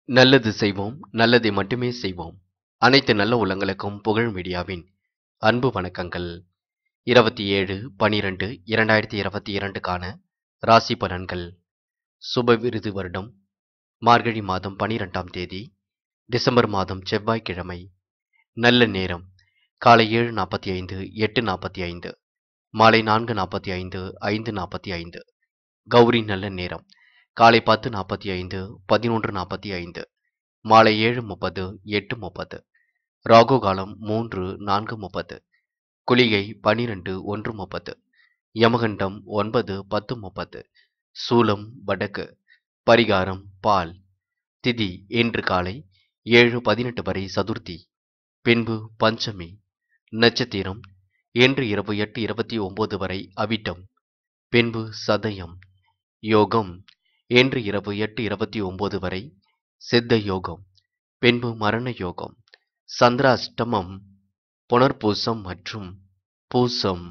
நல்லது செய்வோம் நல்லதை மட்டுமே செய்வோம் அனைத்து நல்ல உள்ளங்களுக்கும் புகழ் மீடியாவின் அன்பு வணக்கங்கள் இருபத்தி ஏழு பனிரெண்டு இரண்டாயிரத்தி இருபத்தி இரண்டுக்கான ராசி பலன்கள் சுப விருது வருடம் மார்கழி மாதம் பனிரெண்டாம் தேதி டிசம்பர் மாதம் செவ்வாய்க்கிழமை நல்ல நேரம் காலை ஏழு நாற்பத்தி ஐந்து எட்டு நாற்பத்தி ஐந்து மாலை நான்கு நாற்பத்தி ஐந்து ஐந்து நாற்பத்தி ஐந்து கௌரி நல்ல நேரம் காலை பத்து நாற்பத்தி ஐந்து பதினொன்று நாற்பத்தி ஐந்து மாலை ஏழு முப்பது எட்டு முப்பது ராகு காலம் மூன்று நான்கு முப்பது குளிகை பனிரெண்டு ஒன்று முப்பது யமகண்டம் ஒன்பது பத்து முப்பது சூலம் வடக்கு பரிகாரம் பால் திதி இன்று காலை ஏழு பதினெட்டு வரை சதுர்த்தி பின்பு பஞ்சமி நட்சத்திரம் இன்று இரவு எட்டு இருபத்தி ஒன்பது வரை அவிட்டம் பின்பு சதயம் யோகம் இன்று இரவு எட்டு இருபத்தி ஒன்பது வரை சித்த யோகம் பின்பு மரண யோகம் சந்திராஷ்டமம் புனர்பூசம் மற்றும் பூசம்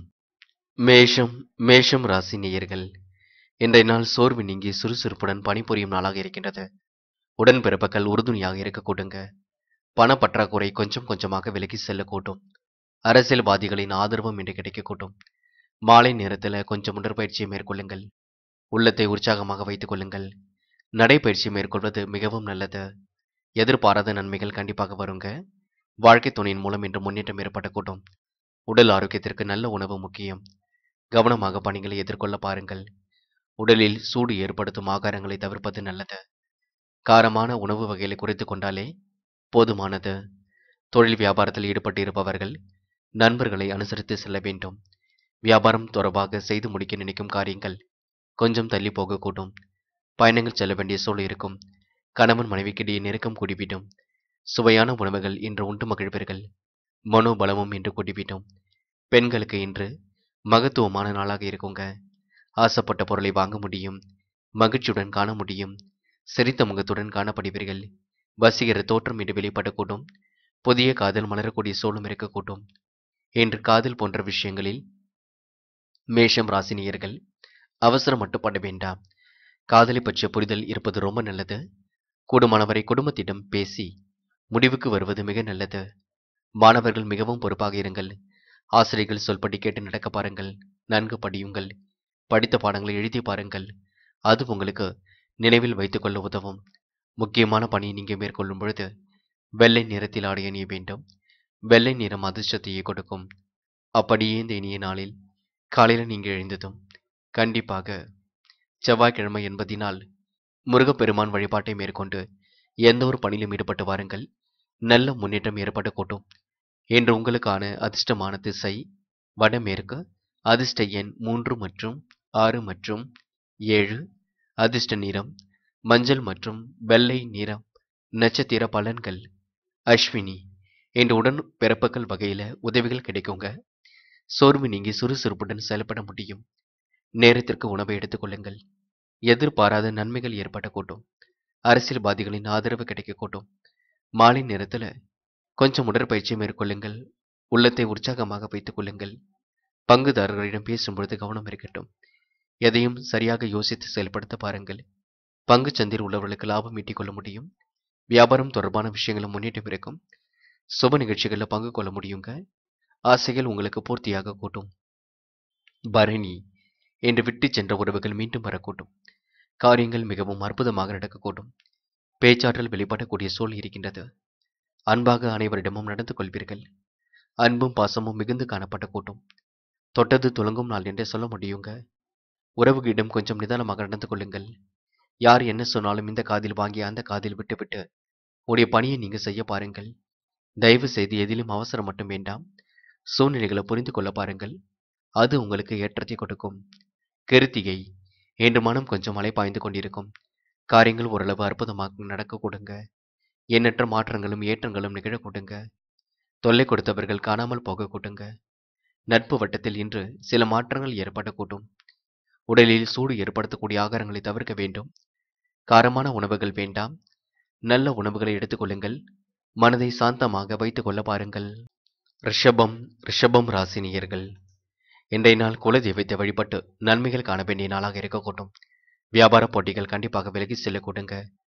மேஷம் மேஷம் ராசி நேயர்கள் இன்றைய நாள் சோர்வு நீங்கி சுறுசுறுப்புடன் பணிபுரியும் நாளாக இருக்கின்றது உடன்பிறப்புகள் உறுதுணையாக இருக்கக்கூடுங்க பணப்பற்றாக்குறை கொஞ்சம் கொஞ்சமாக விலகி செல்லக்கூடும் அரசியல்வாதிகளின் ஆதரவும் இன்று கிடைக்கக்கூடும் மாலை நேரத்தில் கொஞ்சம் உடற்பயிற்சியை மேற்கொள்ளுங்கள் உள்ளத்தை உற்சாகமாக வைத்துக் கொள்ளுங்கள் நடைப்பயிற்சி மேற்கொள்வது மிகவும் நல்லது எதிர்பாராத நன்மைகள் கண்டிப்பாக வருங்க வாழ்க்கை துணையின் மூலம் இன்று முன்னேற்றம் ஏற்படக்கூடும் உடல் ஆரோக்கியத்திற்கு நல்ல உணவு முக்கியம் கவனமாக பணிகளை எதிர்கொள்ள பாருங்கள் உடலில் சூடு ஏற்படுத்தும் ஆகாரங்களை தவிர்ப்பது நல்லது காரமான உணவு வகைகளை குறைத்து கொண்டாலே போதுமானது தொழில் வியாபாரத்தில் ஈடுபட்டு இருப்பவர்கள் நண்பர்களை அனுசரித்து செல்ல வேண்டும் வியாபாரம் தொடர்பாக செய்து முடிக்க நினைக்கும் காரியங்கள் கொஞ்சம் தள்ளி போகக்கூடும் பயணங்கள் செல்ல வேண்டிய சூழல் இருக்கும் கணவன் மனைவிக்கிடையே நெருக்கம் கூடிவிடும் சுவையான உணவுகள் இன்று உண்டு மகிழ்வீர்கள் மனோபலமும் இன்று கூடிவிடும் பெண்களுக்கு இன்று மகத்துவமான நாளாக இருக்குங்க ஆசைப்பட்ட பொருளை வாங்க முடியும் மகிழ்ச்சியுடன் காண முடியும் சிரித்த முகத்துடன் காணப்படுவீர்கள் வசீகர தோற்றம் இன்று வெளிப்படக்கூடும் புதிய காதல் மலரக்கூடிய சூழலும் இருக்கக்கூடும் இன்று காதல் போன்ற விஷயங்களில் மேஷம் ராசினியர்கள் அவசரம் மட்டுப்பட வேண்டாம் காதலை பற்றிய புரிதல் இருப்பது ரொம்ப நல்லது கூடுமானவரை குடும்பத்திடம் பேசி முடிவுக்கு வருவது மிக நல்லது மாணவர்கள் மிகவும் பொறுப்பாக இருங்கள் ஆசிரியர்கள் சொல்படி கேட்டு நடக்க பாருங்கள் நன்கு படியுங்கள் படித்த பாடங்களை எழுதி பாருங்கள் அது உங்களுக்கு நினைவில் வைத்துக்கொள்ள உதவும் முக்கியமான பணியை நீங்கள் மேற்கொள்ளும் பொழுது வெள்ளை நிறத்தில் ஆடை அணிய வேண்டும் வெள்ளை நிறம் அதிர்ஷ்டத்தையே கொடுக்கும் அப்படியே இந்த இனிய நாளில் காலையில் நீங்கள் எழுந்ததும் கண்டிப்பாக செவ்வாய்க்கிழமை என்பதினால் முருகப்பெருமான் வழிபாட்டை மேற்கொண்டு எந்த ஒரு பணியிலும் ஈடுபட்டு வாருங்கள் நல்ல முன்னேற்றம் ஏற்படக்கூடும் இன்று உங்களுக்கான அதிர்ஷ்டமான திசை வடமேற்கு அதிர்ஷ்ட எண் மூன்று மற்றும் ஆறு மற்றும் ஏழு அதிர்ஷ்ட நிறம் மஞ்சள் மற்றும் வெள்ளை நிறம் நட்சத்திர பலன்கள் அஸ்வினி இன்று உடன் பிறப்புகள் வகையில் உதவிகள் கிடைக்குங்க சோர்வு நீங்கி சுறுசுறுப்புடன் செயல்பட முடியும் நேரத்திற்கு உணவை எடுத்துக்கொள்ளுங்கள் எதிர்பாராத நன்மைகள் ஏற்படக்கூடும் அரசியல்வாதிகளின் ஆதரவு கிடைக்கக்கூடும் மாலை நேரத்தில் கொஞ்சம் உடற்பயிற்சி மேற்கொள்ளுங்கள் உள்ளத்தை உற்சாகமாக வைத்துக் கொள்ளுங்கள் பங்குதாரர்களிடம் பேசும்பொழுது கவனம் இருக்கட்டும் எதையும் சரியாக யோசித்து செயல்படுத்த பாருங்கள் பங்கு சந்தையில் உள்ளவர்களுக்கு லாபம் ஈட்டிக் கொள்ள முடியும் வியாபாரம் தொடர்பான விஷயங்களும் முன்னேற்றம் இருக்கும் சுப நிகழ்ச்சிகளில் பங்கு கொள்ள முடியுங்க ஆசைகள் உங்களுக்கு பூர்த்தியாக கூட்டும் பரணி என்று விட்டு சென்ற உறவுகள் மீண்டும் வரக்கூடும் காரியங்கள் மிகவும் அற்புதமாக நடக்கக்கூடும் பேச்சாற்றல் வெளிப்படக்கூடிய சூழல் இருக்கின்றது அன்பாக அனைவரிடமும் நடந்து கொள்வீர்கள் அன்பும் பாசமும் மிகுந்து காணப்படக்கூடும் தொட்டது துலங்கும் நாள் என்றே சொல்ல முடியுங்க உறவுகளிடம் கொஞ்சம் நிதானமாக நடந்து கொள்ளுங்கள் யார் என்ன சொன்னாலும் இந்த காதில் வாங்கி அந்த காதில் விட்டுவிட்டு உடைய பணியை நீங்க செய்ய பாருங்கள் தயவு செய்து எதிலும் அவசரம் மட்டும் வேண்டாம் சூழ்நிலைகளை புரிந்து கொள்ள பாருங்கள் அது உங்களுக்கு ஏற்றத்தை கொடுக்கும் கிருத்திகை என்று மனம் கொஞ்சம் மலை பாய்ந்து கொண்டிருக்கும் காரியங்கள் ஓரளவு அற்புதமாக நடக்க கொடுங்க எண்ணற்ற மாற்றங்களும் ஏற்றங்களும் நிகழ கொடுங்க தொல்லை கொடுத்தவர்கள் காணாமல் போக கொடுங்க நட்பு வட்டத்தில் இன்று சில மாற்றங்கள் ஏற்படக்கூடும் உடலில் சூடு ஏற்படுத்தக்கூடிய ஆகாரங்களை தவிர்க்க வேண்டும் காரமான உணவுகள் வேண்டாம் நல்ல உணவுகளை எடுத்துக்கொள்ளுங்கள் மனதை சாந்தமாக வைத்துக் கொள்ள பாருங்கள் ரிஷபம் ரிஷபம் ராசினியர்கள் இன்றைய நாள் குலதெய்வத்தை வழிபட்டு நன்மைகள் காண வேண்டிய நாளாக இருக்கக்கூடும் வியாபார போட்டிகள் கண்டிப்பாக விலகி செல்லக்கூடுங்க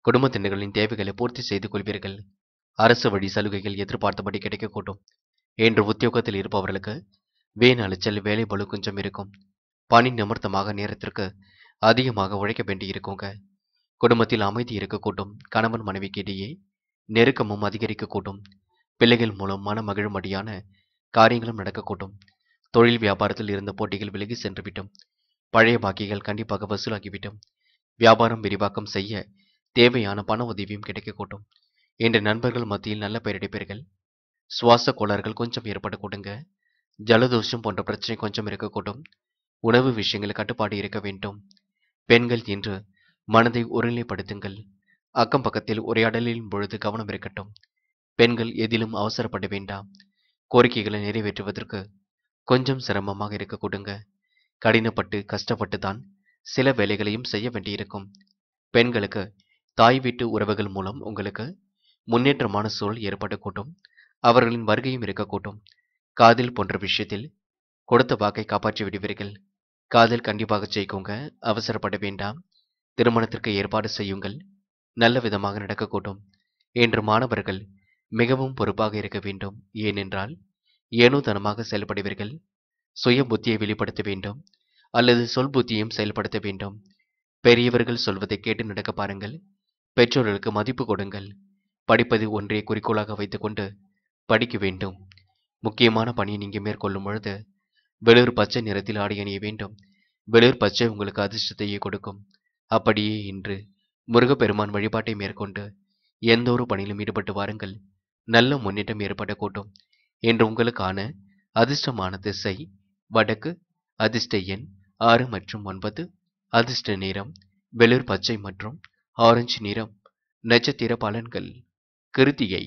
குடும்பத்தினர்களின் தேவைகளை பூர்த்தி செய்து கொள்வீர்கள் அரசு வழி சலுகைகள் எதிர்பார்த்தபடி கிடைக்கக்கூடும் என்று உத்தியோகத்தில் இருப்பவர்களுக்கு வீண் அலைச்சல் வேலை பளு கொஞ்சம் இருக்கும் பணி நிமித்தமாக நேரத்திற்கு அதிகமாக உழைக்க வேண்டி இருக்குங்க குடும்பத்தில் அமைதி இருக்கக்கூடும் கணவன் மனைவிக்கு இடையே நெருக்கமும் அதிகரிக்கக்கூடும் பிள்ளைகள் மூலம் மன மகிழும்படியான காரியங்களும் நடக்கக்கூடும் தொழில் வியாபாரத்தில் இருந்த போட்டிகள் விலகி சென்றுவிட்டும் பழைய பாக்கிகள் கண்டிப்பாக வசூலாகிவிட்டும் வியாபாரம் விரிவாக்கம் செய்ய தேவையான பண உதவியும் கிடைக்கக்கூடும் இன்று நண்பர்கள் மத்தியில் நல்ல பெயரெடுப்பீர்கள் சுவாச கோளாறுகள் கொஞ்சம் ஏற்படக்கூடுங்க ஜலதோஷம் போன்ற பிரச்சனை கொஞ்சம் இருக்கக்கூடும் உணவு விஷயங்கள் கட்டுப்பாடு இருக்க வேண்டும் பெண்கள் இன்று மனதை ஒருநிலைப்படுத்துங்கள் அக்கம் பக்கத்தில் உரையாடலின் பொழுது கவனம் இருக்கட்டும் பெண்கள் எதிலும் அவசரப்பட வேண்டாம் கோரிக்கைகளை நிறைவேற்றுவதற்கு கொஞ்சம் சிரமமாக இருக்க கொடுங்க கடினப்பட்டு கஷ்டப்பட்டு தான் சில வேலைகளையும் செய்ய வேண்டியிருக்கும் பெண்களுக்கு தாய் வீட்டு உறவுகள் மூலம் உங்களுக்கு முன்னேற்றமான சூழல் ஏற்படக்கூடும் அவர்களின் வருகையும் இருக்கக்கூடும் காதல் போன்ற விஷயத்தில் கொடுத்த வாக்கை காப்பாற்றி விடுவீர்கள் காதல் கண்டிப்பாக ஜெயிக்குங்க அவசரப்பட வேண்டாம் திருமணத்திற்கு ஏற்பாடு செய்யுங்கள் நல்ல விதமாக நடக்கக்கூடும் என்று மாணவர்கள் மிகவும் பொறுப்பாக இருக்க வேண்டும் ஏனென்றால் ஏனோதனமாக செயல்படுவீர்கள் சுய புத்தியை வெளிப்படுத்த வேண்டும் அல்லது சொல் புத்தியையும் செயல்படுத்த வேண்டும் பெரியவர்கள் சொல்வதை கேட்டு நடக்க பாருங்கள் பெற்றோர்களுக்கு மதிப்பு கொடுங்கள் படிப்பது ஒன்றே குறிக்கோளாக வைத்துக்கொண்டு படிக்க வேண்டும் முக்கியமான பணியை நீங்கள் மேற்கொள்ளும் பொழுது வெளிர் பச்சை நிறத்தில் ஆடை அணிய வேண்டும் வெளிர் பச்சை உங்களுக்கு அதிர்ஷ்டத்தையே கொடுக்கும் அப்படியே இன்று முருகப்பெருமான் வழிபாட்டை மேற்கொண்டு எந்த ஒரு பணியிலும் ஈடுபட்டு வாருங்கள் நல்ல முன்னேற்றம் ஏற்படக்கூடும் என்று உங்களுக்கான அதிர்ஷ்டமான திசை வடக்கு அதிர்ஷ்ட எண் ஆறு மற்றும் ஒன்பது அதிர்ஷ்ட நிறம் வெளிர் பச்சை மற்றும் ஆரஞ்சு நிறம் நட்சத்திர பலன்கள் கிருத்திகை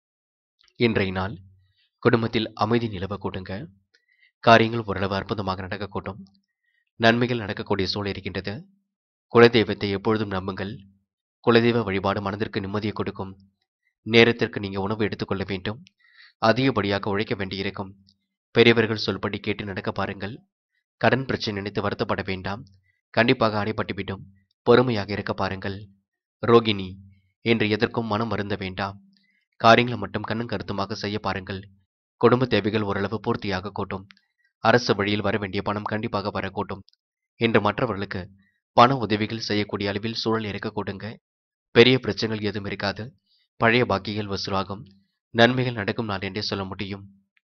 இன்றைய நாள் குடும்பத்தில் அமைதி நிலவ கூடுங்க காரியங்கள் ஓரளவு அற்புதமாக நடக்கக்கூடும் நன்மைகள் நடக்கக்கூடிய சூழல் இருக்கின்றது குலதெய்வத்தை எப்பொழுதும் நம்புங்கள் குலதெய்வ வழிபாடு மனதிற்கு நிம்மதியை கொடுக்கும் நேரத்திற்கு நீங்கள் உணவு எடுத்துக்கொள்ள வேண்டும் அதிகப்படியாக உழைக்க வேண்டியிருக்கும் பெரியவர்கள் சொல்படி கேட்டு நடக்க பாருங்கள் கடன் பிரச்சனை நினைத்து வருத்தப்பட வேண்டாம் கண்டிப்பாக அடைபட்டுவிடும் பொறுமையாக இருக்க பாருங்கள் ரோகிணி என்று எதற்கும் மனம் வருந்த வேண்டாம் காரியங்களை மட்டும் கண்ணும் கருத்துமாக செய்ய பாருங்கள் குடும்ப தேவைகள் ஓரளவு பூர்த்தியாக கூட்டும் அரசு வழியில் வர வேண்டிய பணம் கண்டிப்பாக வரக்கூடும் என்று மற்றவர்களுக்கு பண உதவிகள் செய்யக்கூடிய அளவில் சூழல் இருக்க கொடுங்க பெரிய பிரச்சனைகள் எதுவும் இருக்காது பழைய பாக்கிகள் வசூலாகும் நன்மைகள் நடக்கும் நாள் என்றே சொல்ல முடியும்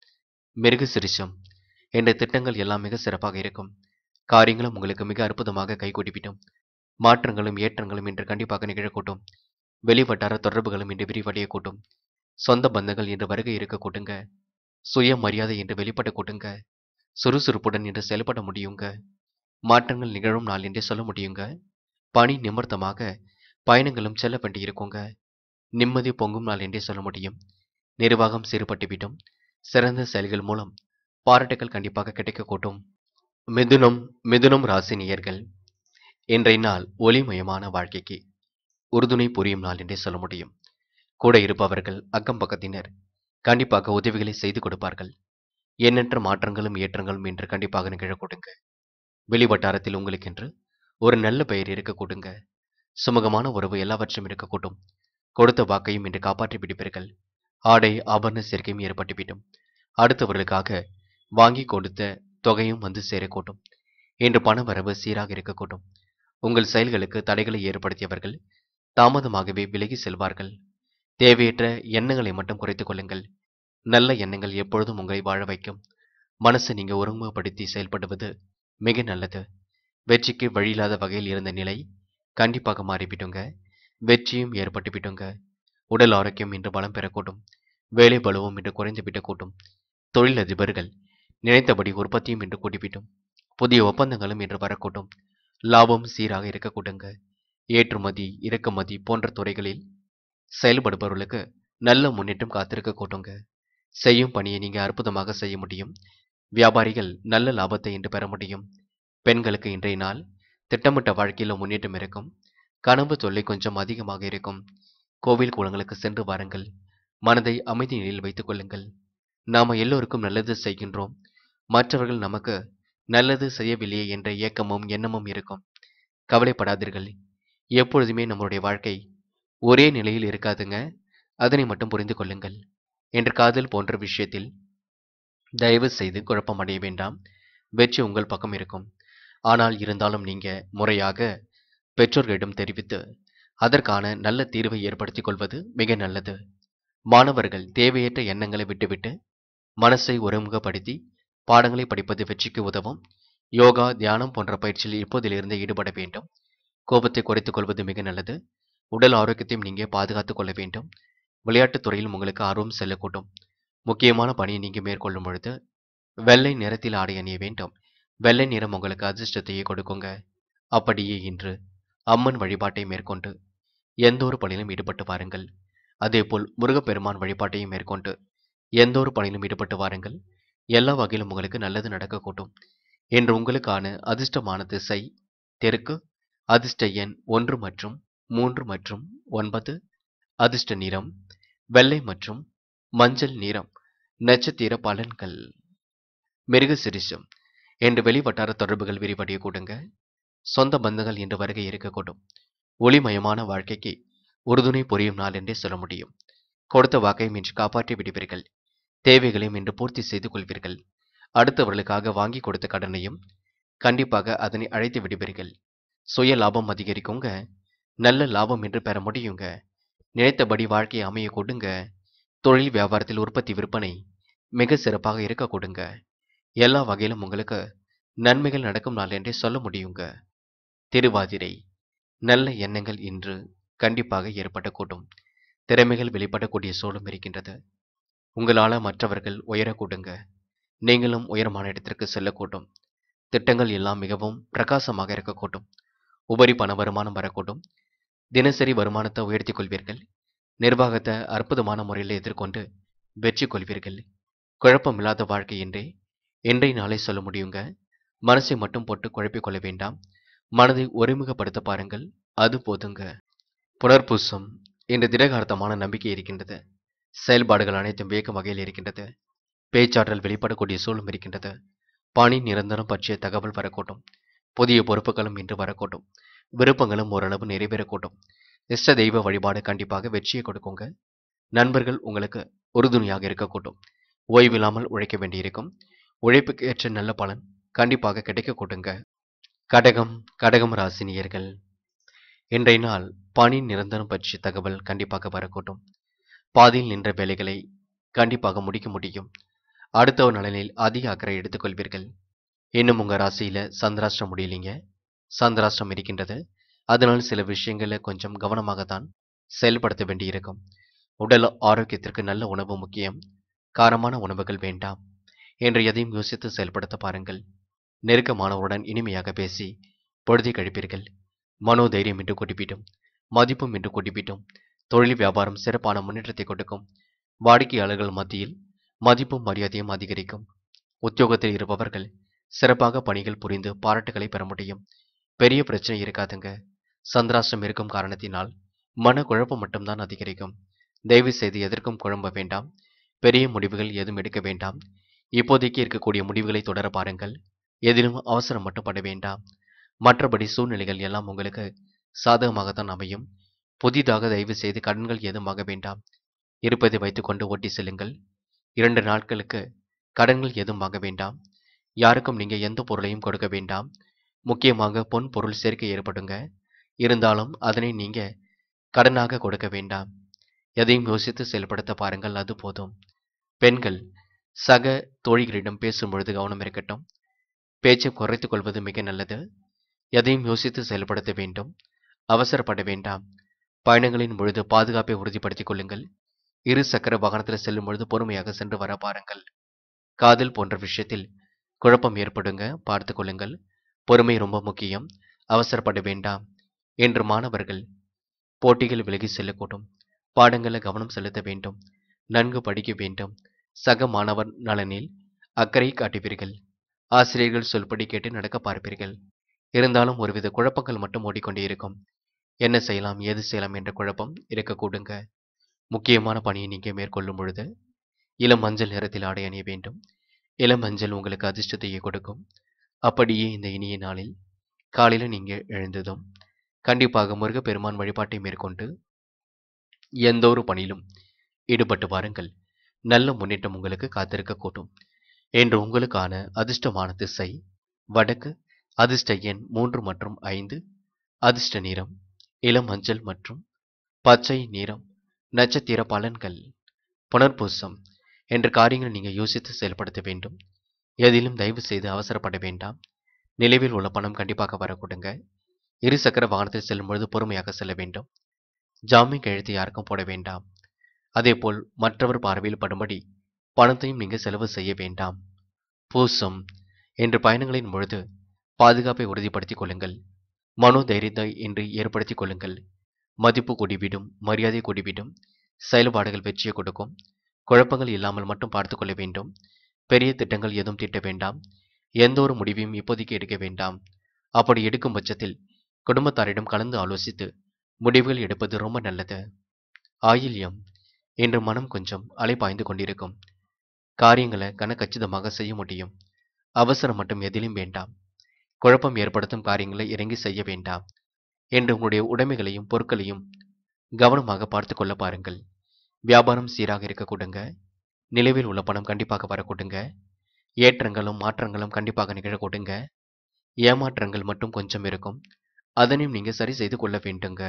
மிருக சிரிசம் என்ற திட்டங்கள் எல்லாம் மிக சிறப்பாக இருக்கும் காரியங்களும் உங்களுக்கு மிக அற்புதமாக கைகூடிவிடும் மாற்றங்களும் ஏற்றங்களும் இன்று கண்டிப்பாக நிகழக்கூடும் வெளிவட்டார தொடர்புகளும் இன்று விரிவடைய கூட்டும் சொந்த பந்தங்கள் இன்று வருகை இருக்க கூட்டுங்க சுய மரியாதை என்று வெளிப்பட கூட்டுங்க சுறுசுறுப்புடன் என்று செயல்பட முடியுங்க மாற்றங்கள் நிகழும் நாள் என்றே சொல்ல முடியுங்க பணி நிமித்தமாக பயணங்களும் செல்ல வேண்டியிருக்குங்க நிம்மதி பொங்கும் நாள் என்றே சொல்ல முடியும் நிர்வாகம் சீர்பட்டுவிடும் சிறந்த செயல்கள் மூலம் பாராட்டுகள் கண்டிப்பாக கிடைக்கக்கூடும் மிதுனம் மிதுனம் ராசி நேயர்கள் இன்றைய நாள் ஒளிமயமான வாழ்க்கைக்கு உறுதுணை புரியும் நாள் என்றே சொல்ல முடியும் கூட இருப்பவர்கள் அக்கம் பக்கத்தினர் கண்டிப்பாக உதவிகளை செய்து கொடுப்பார்கள் எண்ணற்ற மாற்றங்களும் ஏற்றங்களும் என்று கண்டிப்பாக நிகழ கொடுங்க வெளி வட்டாரத்தில் உங்களுக்கென்று ஒரு நல்ல பெயர் இருக்க கொடுங்க சுமூகமான உறவு எல்லாவற்றையும் இருக்கக்கூடும் கொடுத்த வாக்கையும் இன்று காப்பாற்றி பிடிப்பீர்கள் ஆடை ஆபரண சேர்க்கையும் ஏற்பட்டுவிடும் அடுத்தவர்களுக்காக வாங்கி கொடுத்த தொகையும் வந்து சேரக்கூடும் இன்று பண வரவு சீராக இருக்கக்கூடும் உங்கள் செயல்களுக்கு தடைகளை ஏற்படுத்தியவர்கள் தாமதமாகவே விலகி செல்வார்கள் தேவையற்ற எண்ணங்களை மட்டும் குறைத்துக் கொள்ளுங்கள் நல்ல எண்ணங்கள் எப்பொழுதும் உங்களை வாழ வைக்கும் மனசை நீங்க ஒருமுகப்படுத்தி செயல்படுவது மிக நல்லது வெற்றிக்கு வழியில்லாத வகையில் இருந்த நிலை கண்டிப்பாக மாறிவிடுங்க வெற்றியும் ஏற்பட்டு விடுங்க உடல் ஆரோக்கியம் இன்று பலம் பெறக்கூடும் வேலை பலுவும் இன்று குறைந்து விடக்கூடும் தொழிலதிபர்கள் நினைத்தபடி உற்பத்தியும் இன்று கூடிவிடும் புதிய ஒப்பந்தங்களும் இன்று வரக்கூடும் லாபம் சீராக இருக்கக்கூடுங்க ஏற்றுமதி இறக்குமதி போன்ற துறைகளில் செயல்படுபவர்களுக்கு நல்ல முன்னேற்றம் காத்திருக்க கூட்டுங்க செய்யும் பணியை நீங்க அற்புதமாக செய்ய முடியும் வியாபாரிகள் நல்ல லாபத்தை இன்று பெற முடியும் பெண்களுக்கு இன்றைய நாள் திட்டமிட்ட வாழ்க்கையில் முன்னேற்றம் இருக்கும் கனவு தொல்லை கொஞ்சம் அதிகமாக இருக்கும் கோவில் குளங்களுக்கு சென்று வாருங்கள் மனதை அமைதி நிலையில் வைத்துக் கொள்ளுங்கள் நாம எல்லோருக்கும் நல்லது செய்கின்றோம் மற்றவர்கள் நமக்கு நல்லது செய்யவில்லையே என்ற ஏக்கமும் எண்ணமும் இருக்கும் கவலைப்படாதீர்கள் எப்பொழுதுமே நம்முடைய வாழ்க்கை ஒரே நிலையில் இருக்காதுங்க அதனை மட்டும் புரிந்து கொள்ளுங்கள் என்று காதல் போன்ற விஷயத்தில் தயவு செய்து குழப்பம் அடைய வேண்டாம் வெற்றி உங்கள் பக்கம் இருக்கும் ஆனால் இருந்தாலும் நீங்க முறையாக பெற்றோர்களிடம் தெரிவித்து அதற்கான நல்ல தீர்வை ஏற்படுத்திக் கொள்வது மிக நல்லது மாணவர்கள் தேவையற்ற எண்ணங்களை விட்டுவிட்டு மனசை ஒருமுகப்படுத்தி பாடங்களை படிப்பது வெற்றிக்கு உதவும் யோகா தியானம் போன்ற பயிற்சியில் இப்போதிலிருந்து ஈடுபட வேண்டும் கோபத்தை குறைத்துக் கொள்வது மிக நல்லது உடல் ஆரோக்கியத்தையும் நீங்க பாதுகாத்துக் கொள்ள வேண்டும் விளையாட்டுத் துறையில் உங்களுக்கு ஆர்வம் செல்லக்கூடும் முக்கியமான பணியை நீங்க மேற்கொள்ளும் பொழுது வெள்ளை நிறத்தில் ஆடை அணிய வேண்டும் வெள்ளை நிறம் உங்களுக்கு அதிர்ஷ்டத்தையே கொடுக்குங்க அப்படியே இன்று அம்மன் வழிபாட்டை மேற்கொண்டு எந்த ஒரு பணியிலும் ஈடுபட்டு வாருங்கள் அதேபோல் முருகப்பெருமான் வழிபாட்டையும் மேற்கொண்டு எந்த ஒரு பணியிலும் ஈடுபட்டு வாருங்கள் எல்லா வகையிலும் உங்களுக்கு நல்லது நடக்கக்கூடும் என்று உங்களுக்கான அதிர்ஷ்டமான திசை தெற்கு அதிர்ஷ்ட எண் ஒன்று மற்றும் மூன்று மற்றும் ஒன்பது அதிர்ஷ்ட நிறம் வெள்ளை மற்றும் மஞ்சள் நிறம் நட்சத்திர பலன்கள் மிருக சிரிசம் என்று வெளிவட்டார தொடர்புகள் விரிவடைய கூடுங்க சொந்த பந்தங்கள் என்று வருகை இருக்கக்கூடும் ஒளிமயமான வாழ்க்கைக்கு உறுதுணை புரியும் நாள் என்றே சொல்ல முடியும் கொடுத்த வாக்கையும் இன்று காப்பாற்றி விடுவீர்கள் தேவைகளையும் இன்று பூர்த்தி செய்து கொள்வீர்கள் அடுத்தவர்களுக்காக வாங்கி கொடுத்த கடனையும் கண்டிப்பாக அதனை அழைத்து விடுவீர்கள் சுய லாபம் அதிகரிக்குங்க நல்ல லாபம் என்று பெற முடியுங்க நினைத்தபடி வாழ்க்கையை அமைய கொடுங்க தொழில் வியாபாரத்தில் உற்பத்தி விற்பனை மிக சிறப்பாக இருக்க கொடுங்க எல்லா வகையிலும் உங்களுக்கு நன்மைகள் நடக்கும் நாள் என்றே சொல்ல முடியுங்க திருவாதிரை நல்ல எண்ணங்கள் இன்று கண்டிப்பாக ஏற்படக்கூடும் திறமைகள் வெளிப்படக்கூடிய சூழலும் இருக்கின்றது உங்களால் மற்றவர்கள் உயரக்கூடுங்க நீங்களும் உயரமான இடத்திற்கு செல்லக்கூடும் திட்டங்கள் எல்லாம் மிகவும் பிரகாசமாக இருக்கக்கூடும் உபரி பண வருமானம் வரக்கூடும் தினசரி வருமானத்தை உயர்த்திக் கொள்வீர்கள் நிர்வாகத்தை அற்புதமான முறையில் எதிர்கொண்டு வெற்றி கொள்வீர்கள் குழப்பமில்லாத வாழ்க்கை என்றே இன்றைய நாளை சொல்ல முடியுங்க மனசை மட்டும் போட்டு குழப்பிக் கொள்ள வேண்டாம் மனதை ஒருமுகப்படுத்த பாருங்கள் அது போதுங்க புனர்பூசம் என்ற திடகார்த்தமான நம்பிக்கை இருக்கின்றது செயல்பாடுகள் அனைத்தும் வியக்கும் வகையில் இருக்கின்றது பேச்சாற்றல் வெளிப்படக்கூடிய சூழலும் இருக்கின்றது பணி நிரந்தரம் பற்றிய தகவல் வரக்கூடும் புதிய பொறுப்புகளும் இன்று வரக்கூடும் விருப்பங்களும் ஓரளவு நிறைவேறக்கூடும் இஷ்ட தெய்வ வழிபாடு கண்டிப்பாக வெற்றியை கொடுக்குங்க நண்பர்கள் உங்களுக்கு உறுதுணையாக இருக்கக்கூடும் ஓய்வில்லாமல் உழைக்க வேண்டியிருக்கும் உழைப்புக்கு ஏற்ற நல்ல பலன் கண்டிப்பாக கிடைக்க கொடுங்க கடகம் கடகம் ராசினியர்கள் இன்றைய நாள் பணி நிரந்தரம் பற்றிய தகவல் கண்டிப்பாக வரக்கூடும் பாதியில் நின்ற வேலைகளை கண்டிப்பாக முடிக்க முடியும் அடுத்தவர் நலனில் அதிக அக்கறை எடுத்துக்கொள்வீர்கள் இன்னும் உங்கள் ராசியில் சந்திராஷ்டிரம் முடியலைங்க சந்திராஷ்டிரம் இருக்கின்றது அதனால் சில விஷயங்களை கொஞ்சம் கவனமாக தான் செயல்படுத்த வேண்டியிருக்கும் உடல் ஆரோக்கியத்திற்கு நல்ல உணவு முக்கியம் காரமான உணவுகள் வேண்டாம் என்று எதையும் யோசித்து செயல்படுத்த பாருங்கள் நெருக்கமானவருடன் இனிமையாக பேசி பொழுதை கழிப்பீர்கள் மனோதைரியம் என்று கொட்டிப்பிட்டும் மதிப்பும் என்று கொட்டிப்பிட்டும் தொழில் வியாபாரம் சிறப்பான முன்னேற்றத்தை கொடுக்கும் வாடிக்கையாளர்கள் மத்தியில் மதிப்பும் மரியாதையும் அதிகரிக்கும் உத்தியோகத்தில் இருப்பவர்கள் சிறப்பாக பணிகள் புரிந்து பாராட்டுகளை பெற முடியும் பெரிய பிரச்சனை இருக்காதுங்க சந்திராஷ்டிரம் இருக்கும் காரணத்தினால் மன குழப்பம் மட்டும்தான் அதிகரிக்கும் தயவு செய்து எதற்கும் குழம்ப வேண்டாம் பெரிய முடிவுகள் எதுவும் எடுக்க வேண்டாம் இப்போதைக்கு இருக்கக்கூடிய முடிவுகளை தொடர பாருங்கள் எதிலும் அவசரம் மட்டும் பட வேண்டாம் மற்றபடி சூழ்நிலைகள் எல்லாம் உங்களுக்கு சாதகமாகத்தான் அமையும் புதிதாக தயவு செய்து கடன்கள் ஏதும் ஆக வேண்டாம் இருப்பதை வைத்துக்கொண்டு ஓட்டி செல்லுங்கள் இரண்டு நாட்களுக்கு கடன்கள் எதுவும் வாங்க வேண்டாம் யாருக்கும் நீங்க எந்த பொருளையும் கொடுக்க வேண்டாம் முக்கியமாக பொன் பொருள் சேர்க்கை ஏற்படுங்க இருந்தாலும் அதனை நீங்க கடனாக கொடுக்க வேண்டாம் எதையும் யோசித்து செயல்படுத்த பாருங்கள் அது போதும் பெண்கள் சக தோழிகளிடம் பேசும் பொழுது கவனம் இருக்கட்டும் பேச்சை குறைத்துக் கொள்வது மிக நல்லது எதையும் யோசித்து செயல்படுத்த வேண்டும் அவசரப்பட வேண்டாம் பயணங்களின் பொழுது பாதுகாப்பை உறுதிப்படுத்திக் கொள்ளுங்கள் இரு சக்கர வாகனத்தில் செல்லும் பொழுது பொறுமையாக சென்று வர பாருங்கள் காதல் போன்ற விஷயத்தில் குழப்பம் ஏற்படுங்க பார்த்து கொள்ளுங்கள் பொறுமை ரொம்ப முக்கியம் அவசரப்பட வேண்டாம் என்று மாணவர்கள் போட்டிகள் விலகி செல்லக்கூடும் பாடங்களில் கவனம் செலுத்த வேண்டும் நன்கு படிக்க வேண்டும் சக மாணவர் நலனில் அக்கறை காட்டுவீர்கள் ஆசிரியர்கள் சொல்படி கேட்டு நடக்க பார்ப்பீர்கள் இருந்தாலும் ஒருவித குழப்பங்கள் மட்டும் ஓடிக்கொண்டே இருக்கும் என்ன செய்யலாம் ஏது செய்யலாம் என்ற குழப்பம் இருக்கக்கூடுங்க முக்கியமான பணியை நீங்கள் மேற்கொள்ளும் பொழுது இளம் மஞ்சள் நிறத்தில் ஆடை அணிய வேண்டும் இளம் மஞ்சள் உங்களுக்கு அதிர்ஷ்டத்தையே கொடுக்கும் அப்படியே இந்த இனிய நாளில் காலையில் நீங்கள் எழுந்ததும் கண்டிப்பாக முருகப்பெருமான் வழிபாட்டை மேற்கொண்டு எந்த ஒரு பணியிலும் ஈடுபட்டு வாருங்கள் நல்ல முன்னேற்றம் உங்களுக்கு காத்திருக்கக்கூடும் என்று உங்களுக்கான அதிர்ஷ்டமான திசை வடக்கு அதிர்ஷ்ட எண் மூன்று மற்றும் ஐந்து அதிர்ஷ்ட நிறம் இளம் மஞ்சள் மற்றும் பச்சை நிறம் நட்சத்திர பலன்கள் புனர்பூசம் என்ற காரியங்களை நீங்கள் யோசித்து செயல்படுத்த வேண்டும் எதிலும் தயவு செய்து அவசரப்பட வேண்டாம் நிலவில் உள்ள பணம் கண்டிப்பாக வரக்கூடுங்க இரு சக்கர வாகனத்தில் செல்லும் பொழுது பொறுமையாக செல்ல வேண்டும் ஜாமீன் கையெழுத்து யாருக்கும் போட வேண்டாம் அதேபோல் மற்றவர் பார்வையில் படும்படி பணத்தையும் நீங்கள் செலவு செய்ய வேண்டாம் பூசம் என்ற பயணங்களின் பொழுது பாதுகாப்பை உறுதிப்படுத்திக் கொள்ளுங்கள் மனோதைரியத்தை என்று ஏற்படுத்திக் கொள்ளுங்கள் மதிப்பு கூடிவிடும் மரியாதை கூடிவிடும் செயல்பாடுகள் வெற்றியை கொடுக்கும் குழப்பங்கள் இல்லாமல் மட்டும் பார்த்து கொள்ள வேண்டும் பெரிய திட்டங்கள் எதுவும் தீட்ட வேண்டாம் எந்த ஒரு முடிவையும் இப்போதைக்கு எடுக்க வேண்டாம் அப்படி எடுக்கும் பட்சத்தில் குடும்பத்தாரிடம் கலந்து ஆலோசித்து முடிவுகள் எடுப்பது ரொம்ப நல்லது ஆயில்யம் என்று மனம் கொஞ்சம் அலைபாய்ந்து கொண்டிருக்கும் காரியங்களை கனக்கச்சிதமாக செய்ய முடியும் அவசரம் மட்டும் எதிலும் வேண்டாம் குழப்பம் ஏற்படுத்தும் காரியங்களை இறங்கி செய்ய வேண்டாம் என்று உங்களுடைய உடைமைகளையும் பொருட்களையும் கவனமாக பார்த்து கொள்ள பாருங்கள் வியாபாரம் சீராக இருக்க கொடுங்க நிலவில் உள்ள பணம் கண்டிப்பாக வர கொடுங்க ஏற்றங்களும் மாற்றங்களும் கண்டிப்பாக நிகழ கொடுங்க ஏமாற்றங்கள் மட்டும் கொஞ்சம் இருக்கும் அதனையும் நீங்க சரி செய்து கொள்ள வேண்டுங்க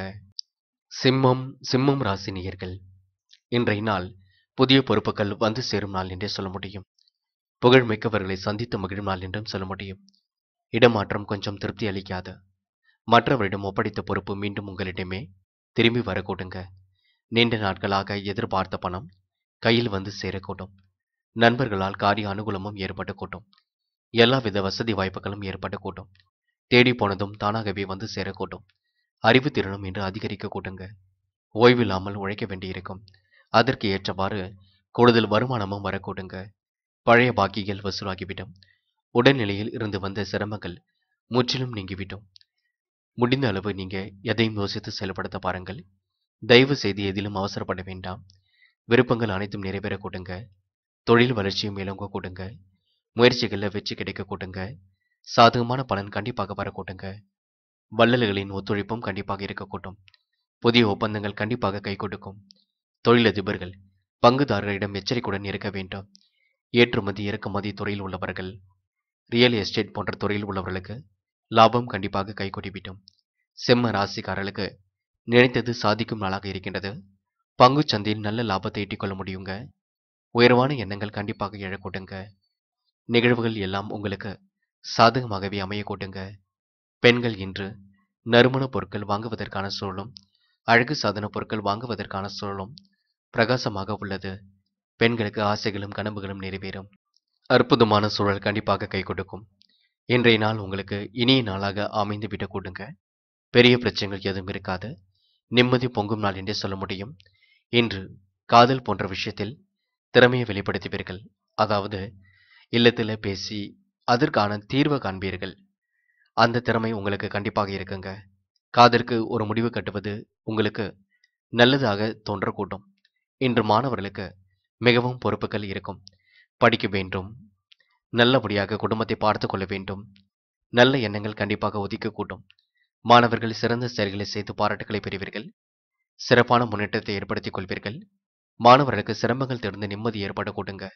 சிம்மம் சிம்மம் ராசி நேயர்கள் இன்றைய நாள் புதிய பொறுப்புகள் வந்து சேரும் நாள் என்றே சொல்ல முடியும் புகழ் மிக்கவர்களை சந்தித்து மகிழும் நாள் என்றும் சொல்ல முடியும் இடமாற்றம் கொஞ்சம் திருப்தி அளிக்காது மற்றவரிடம் ஒப்படைத்த பொறுப்பு மீண்டும் உங்களிடமே திரும்பி வரக்கூடுங்க நீண்ட நாட்களாக எதிர்பார்த்த பணம் கையில் வந்து சேரக்கூடும் நண்பர்களால் காரிய அனுகூலமும் ஏற்படக்கூடும் எல்லாவித வசதி வாய்ப்புகளும் ஏற்படக்கூடும் தேடி போனதும் தானாகவே வந்து சேரக்கூடும் அறிவு திறனும் இன்று அதிகரிக்க கூடுங்க ஓய்வில்லாமல் உழைக்க வேண்டியிருக்கும் அதற்கு ஏற்றவாறு கூடுதல் வருமானமும் வரக்கூடுங்க பழைய பாக்கிகள் வசூலாகிவிடும் உடல்நிலையில் இருந்து வந்த சிரமங்கள் முற்றிலும் நீங்கிவிடும் முடிந்த அளவு நீங்க எதையும் யோசித்து செயல்படுத்த பாருங்கள் தயவு செய்து எதிலும் அவசரப்பட வேண்டாம் விருப்பங்கள் அனைத்தும் நிறைவேற கூடுங்க தொழில் வளர்ச்சியும் இளங்க கூடுங்க முயற்சிகளில் வெற்றி கிடைக்க கூடுங்க சாதகமான பலன் கண்டிப்பாக வரக்கூடுங்க வள்ளல்களின் ஒத்துழைப்பும் கண்டிப்பாக இருக்கக்கூடும் புதிய ஒப்பந்தங்கள் கண்டிப்பாக கை கொடுக்கும் தொழிலதிபர்கள் பங்குதாரர்களிடம் எச்சரிக்கையுடன் இருக்க வேண்டும் ஏற்றுமதி இறக்குமதி துறையில் உள்ளவர்கள் ரியல் எஸ்டேட் போன்ற துறையில் உள்ளவர்களுக்கு லாபம் கண்டிப்பாக கை கொடிவிடும் செம்ம ராசிக்காரர்களுக்கு நினைத்தது சாதிக்கும் நாளாக இருக்கின்றது பங்குச் சந்தையில் நல்ல லாபத்தை ஈட்டிக்கொள்ள முடியுங்க உயர்வான எண்ணங்கள் கண்டிப்பாக எழக்கூடுங்க நிகழ்வுகள் எல்லாம் உங்களுக்கு சாதகமாகவே அமையக்கூடுங்க பெண்கள் இன்று நறுமண பொருட்கள் வாங்குவதற்கான சூழலும் அழகு சாதன பொருட்கள் வாங்குவதற்கான சூழலும் பிரகாசமாக உள்ளது பெண்களுக்கு ஆசைகளும் கனவுகளும் நிறைவேறும் அற்புதமான சூழல் கண்டிப்பாக கை கொடுக்கும் இன்றைய நாள் உங்களுக்கு இனிய நாளாக அமைந்து விடக்கூடுங்க பெரிய பிரச்சனைகள் எதுவும் இருக்காது நிம்மதி பொங்கும் நாள் என்றே சொல்ல முடியும் இன்று காதல் போன்ற விஷயத்தில் திறமையை வெளிப்படுத்துவீர்கள் அதாவது இல்லத்தில் பேசி அதற்கான தீர்வை காண்பீர்கள் அந்த திறமை உங்களுக்கு கண்டிப்பாக இருக்குங்க காதற்கு ஒரு முடிவு கட்டுவது உங்களுக்கு நல்லதாக தோன்றக்கூடும் இன்று மாணவர்களுக்கு மிகவும் பொறுப்புகள் இருக்கும் படிக்க வேண்டும் நல்லபடியாக குடும்பத்தை பார்த்து கொள்ள வேண்டும் நல்ல எண்ணங்கள் கண்டிப்பாக ஒதுக்கக்கூடும் மாணவர்கள் சிறந்த செயல்களை செய்து பாராட்டுகளை பெறுவீர்கள் சிறப்பான முன்னேற்றத்தை ஏற்படுத்திக் கொள்வீர்கள் மாணவர்களுக்கு சிரமங்கள் தெரிந்து நிம்மதி ஏற்பட கொடுங்க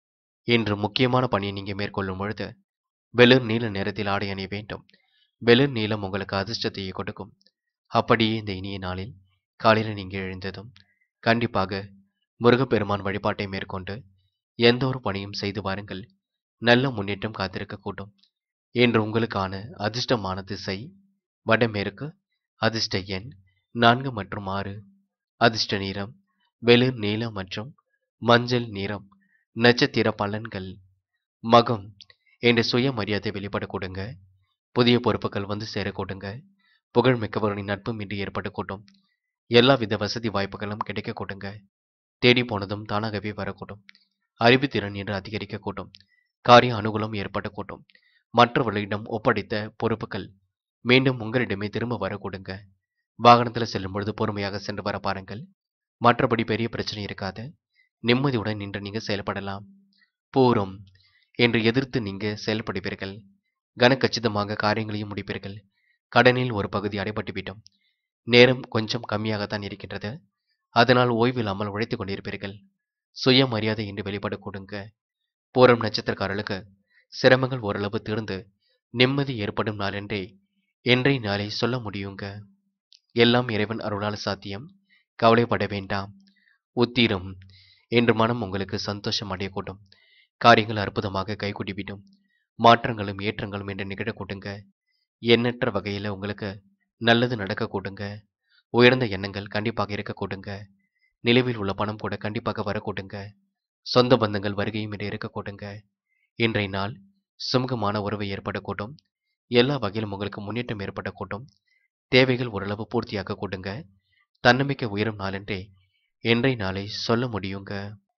இன்று முக்கியமான பணியை நீங்க மேற்கொள்ளும் பொழுது வெளிர் நீல நிறத்தில் ஆடை அணிய வேண்டும் வெளிர் நீளம் உங்களுக்கு அதிர்ஷ்டத்தை கொடுக்கும் அப்படியே இந்த இனிய நாளில் காலையில் நீங்க எழுந்ததும் கண்டிப்பாக முருகப்பெருமான் வழிபாட்டை மேற்கொண்டு எந்த ஒரு பணியும் செய்து வாருங்கள் நல்ல முன்னேற்றம் காத்திருக்கக்கூடும் இன்று உங்களுக்கான அதிர்ஷ்டமான திசை வடமேற்கு அதிர்ஷ்ட எண் நான்கு மற்றும் ஆறு அதிர்ஷ்ட நிறம் வெளிர் நீலம் மற்றும் மஞ்சள் நிறம் நட்சத்திர பலன்கள் மகம் என்ற சுயமரியாதை வெளிப்பட கொடுங்க புதிய பொறுப்புகள் வந்து சேர கொடுங்க புகழ்மிக்கவர்களின் நட்பும் இன்று ஏற்பட கூட்டும் எல்லா வித வசதி வாய்ப்புகளும் கிடைக்க கொடுங்க தேடி போனதும் தானாகவே வரக்கூடும் அறிவுத்திறன் என்று அதிகரிக்க கூட்டும் காரிய அனுகூலம் ஏற்பட கூட்டும் மற்றவர்களிடம் ஒப்படைத்த பொறுப்புகள் மீண்டும் உங்களிடமே திரும்ப வர கொடுங்க வாகனத்தில் செல்லும் பொழுது பொறுமையாக சென்று வர பாருங்கள் மற்றபடி பெரிய பிரச்சனை இருக்காது நிம்மதியுடன் நின்று நீங்க செயல்படலாம் பூரம் என்று எதிர்த்து நீங்க செயல்படுவீர்கள் கனக்கச்சிதமாக காரியங்களையும் முடிப்பீர்கள் கடனில் ஒரு பகுதி அடைபட்டுவிட்டோம் நேரம் கொஞ்சம் கம்மியாகத்தான் இருக்கின்றது அதனால் ஓய்வில்லாமல் உழைத்துக் கொண்டிருப்பீர்கள் சுயமரியாதை என்று வெளிப்படக்கூடுங்க பூரம் நட்சத்திரக்காரர்களுக்கு சிரமங்கள் ஓரளவு தீர்ந்து நிம்மதி ஏற்படும் நாளென்றே என்றை நாளை சொல்ல முடியுங்க எல்லாம் இறைவன் அருளால் சாத்தியம் கவலைப்பட வேண்டாம் உத்திரம் என்று மனம் உங்களுக்கு சந்தோஷம் அடையக்கூடும் காரியங்கள் அற்புதமாக கைகூடிவிடும் மாற்றங்களும் ஏற்றங்களும் என்று நிகழக்கூடுங்க எண்ணற்ற வகையில் உங்களுக்கு நல்லது நடக்க கூடுங்க உயர்ந்த எண்ணங்கள் கண்டிப்பாக இருக்க கூடுங்க நிலவில் உள்ள பணம் கூட கண்டிப்பாக வரக்கூடுங்க சொந்த பந்தங்கள் வருகையும் என்று இருக்க கூடுங்க இன்றைய நாள் சுமூகமான உறவு ஏற்படக்கூடும் எல்லா வகையிலும் உங்களுக்கு முன்னேற்றம் ஏற்படக்கூடும் தேவைகள் ஓரளவு பூர்த்தியாக கூடுங்க தன்னம்பிக்கை உயரும் நாளென்றே இன்றைய நாளை சொல்ல முடியுங்க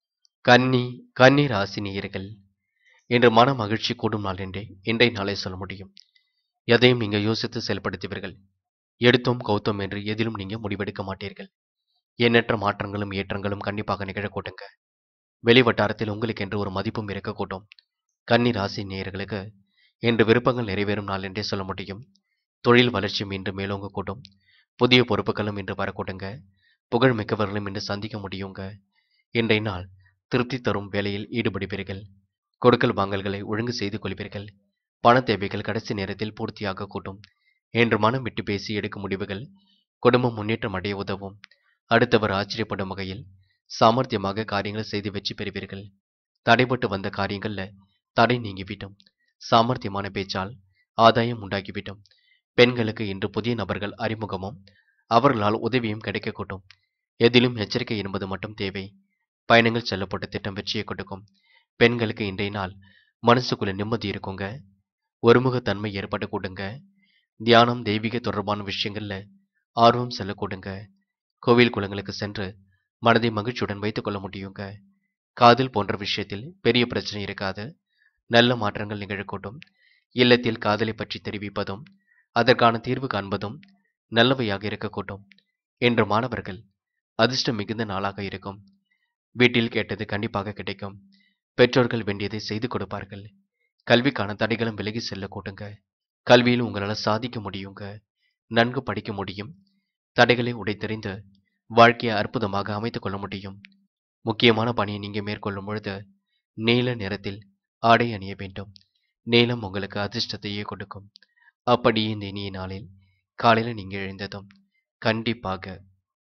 கன்னி கன்னி ராசி நேயர்கள் இன்று மன மகிழ்ச்சி கூடும் நாள் என்றே இன்றைய நாளை சொல்ல முடியும் எதையும் நீங்க யோசித்து செயல்படுத்துவீர்கள் எடுத்தோம் கௌத்தோம் என்று எதிலும் நீங்க முடிவெடுக்க மாட்டீர்கள் எண்ணற்ற மாற்றங்களும் ஏற்றங்களும் கண்டிப்பாக நிகழக்கூடுங்க வெளி வட்டாரத்தில் உங்களுக்கு என்று ஒரு மதிப்பும் இருக்கக்கூடும் கன்னி ராசி நேயர்களுக்கு இன்று விருப்பங்கள் நிறைவேறும் நாள் என்றே சொல்ல முடியும் தொழில் வளர்ச்சியும் இன்று மேலோங்க கூடும் புதிய பொறுப்புகளும் இன்று வரக்கூடுங்க புகழ் மிக்கவர்களும் இன்று சந்திக்க முடியுங்க இன்றைய நாள் திருப்தி தரும் வேலையில் ஈடுபடுவீர்கள் கொடுக்கல் வாங்கல்களை ஒழுங்கு செய்து கொள்வீர்கள் பண தேவைகள் கடைசி நேரத்தில் பூர்த்தியாக கூட்டும் என்று மனம் விட்டு பேசி எடுக்கும் முடிவுகள் குடும்பம் முன்னேற்றம் அடைய உதவும் அடுத்தவர் ஆச்சரியப்படும் வகையில் சாமர்த்தியமாக காரியங்கள் செய்து வெற்றி பெறுவீர்கள் தடைபட்டு வந்த காரியங்கள்ல தடை நீங்கிவிடும் சாமர்த்தியமான பேச்சால் ஆதாயம் உண்டாகிவிடும் பெண்களுக்கு இன்று புதிய நபர்கள் அறிமுகமும் அவர்களால் உதவியும் கிடைக்கக்கூடும் எதிலும் எச்சரிக்கை என்பது மட்டும் தேவை பயணங்கள் செல்லப்பட்ட திட்டம் வெற்றியை கொடுக்கும் பெண்களுக்கு இன்றைய நாள் மனசுக்குள்ள நிம்மதி இருக்குங்க ஒருமுகத்தன்மை ஏற்பட கூடுங்க தியானம் தெய்வீக தொடர்பான விஷயங்கள்ல ஆர்வம் செல்ல கூடுங்க கோவில் குளங்களுக்கு சென்று மனதை மகிழ்ச்சியுடன் வைத்துக் கொள்ள முடியுங்க காதல் போன்ற விஷயத்தில் பெரிய பிரச்சனை இருக்காது நல்ல மாற்றங்கள் நிகழக்கூடும் இல்லத்தில் காதலை பற்றி தெரிவிப்பதும் அதற்கான தீர்வு காண்பதும் நல்லவையாக இருக்கக்கூடும் என்று மாணவர்கள் அதிர்ஷ்டம் மிகுந்த நாளாக இருக்கும் வீட்டில் கேட்டது கண்டிப்பாக கிடைக்கும் பெற்றோர்கள் வேண்டியதை செய்து கொடுப்பார்கள் கல்விக்கான தடைகளும் விலகி செல்ல கூட்டுங்க கல்வியில் உங்களால் சாதிக்க முடியுங்க நன்கு படிக்க முடியும் தடைகளை உடைத்தெறிந்து வாழ்க்கையை அற்புதமாக அமைத்துக் கொள்ள முடியும் முக்கியமான பணியை நீங்க மேற்கொள்ளும் பொழுது நீல நிறத்தில் ஆடை அணிய வேண்டும் நீலம் உங்களுக்கு அதிர்ஷ்டத்தையே கொடுக்கும் அப்படி இந்த இனிய நாளில் காலையில் நீங்க எழுந்ததும் கண்டிப்பாக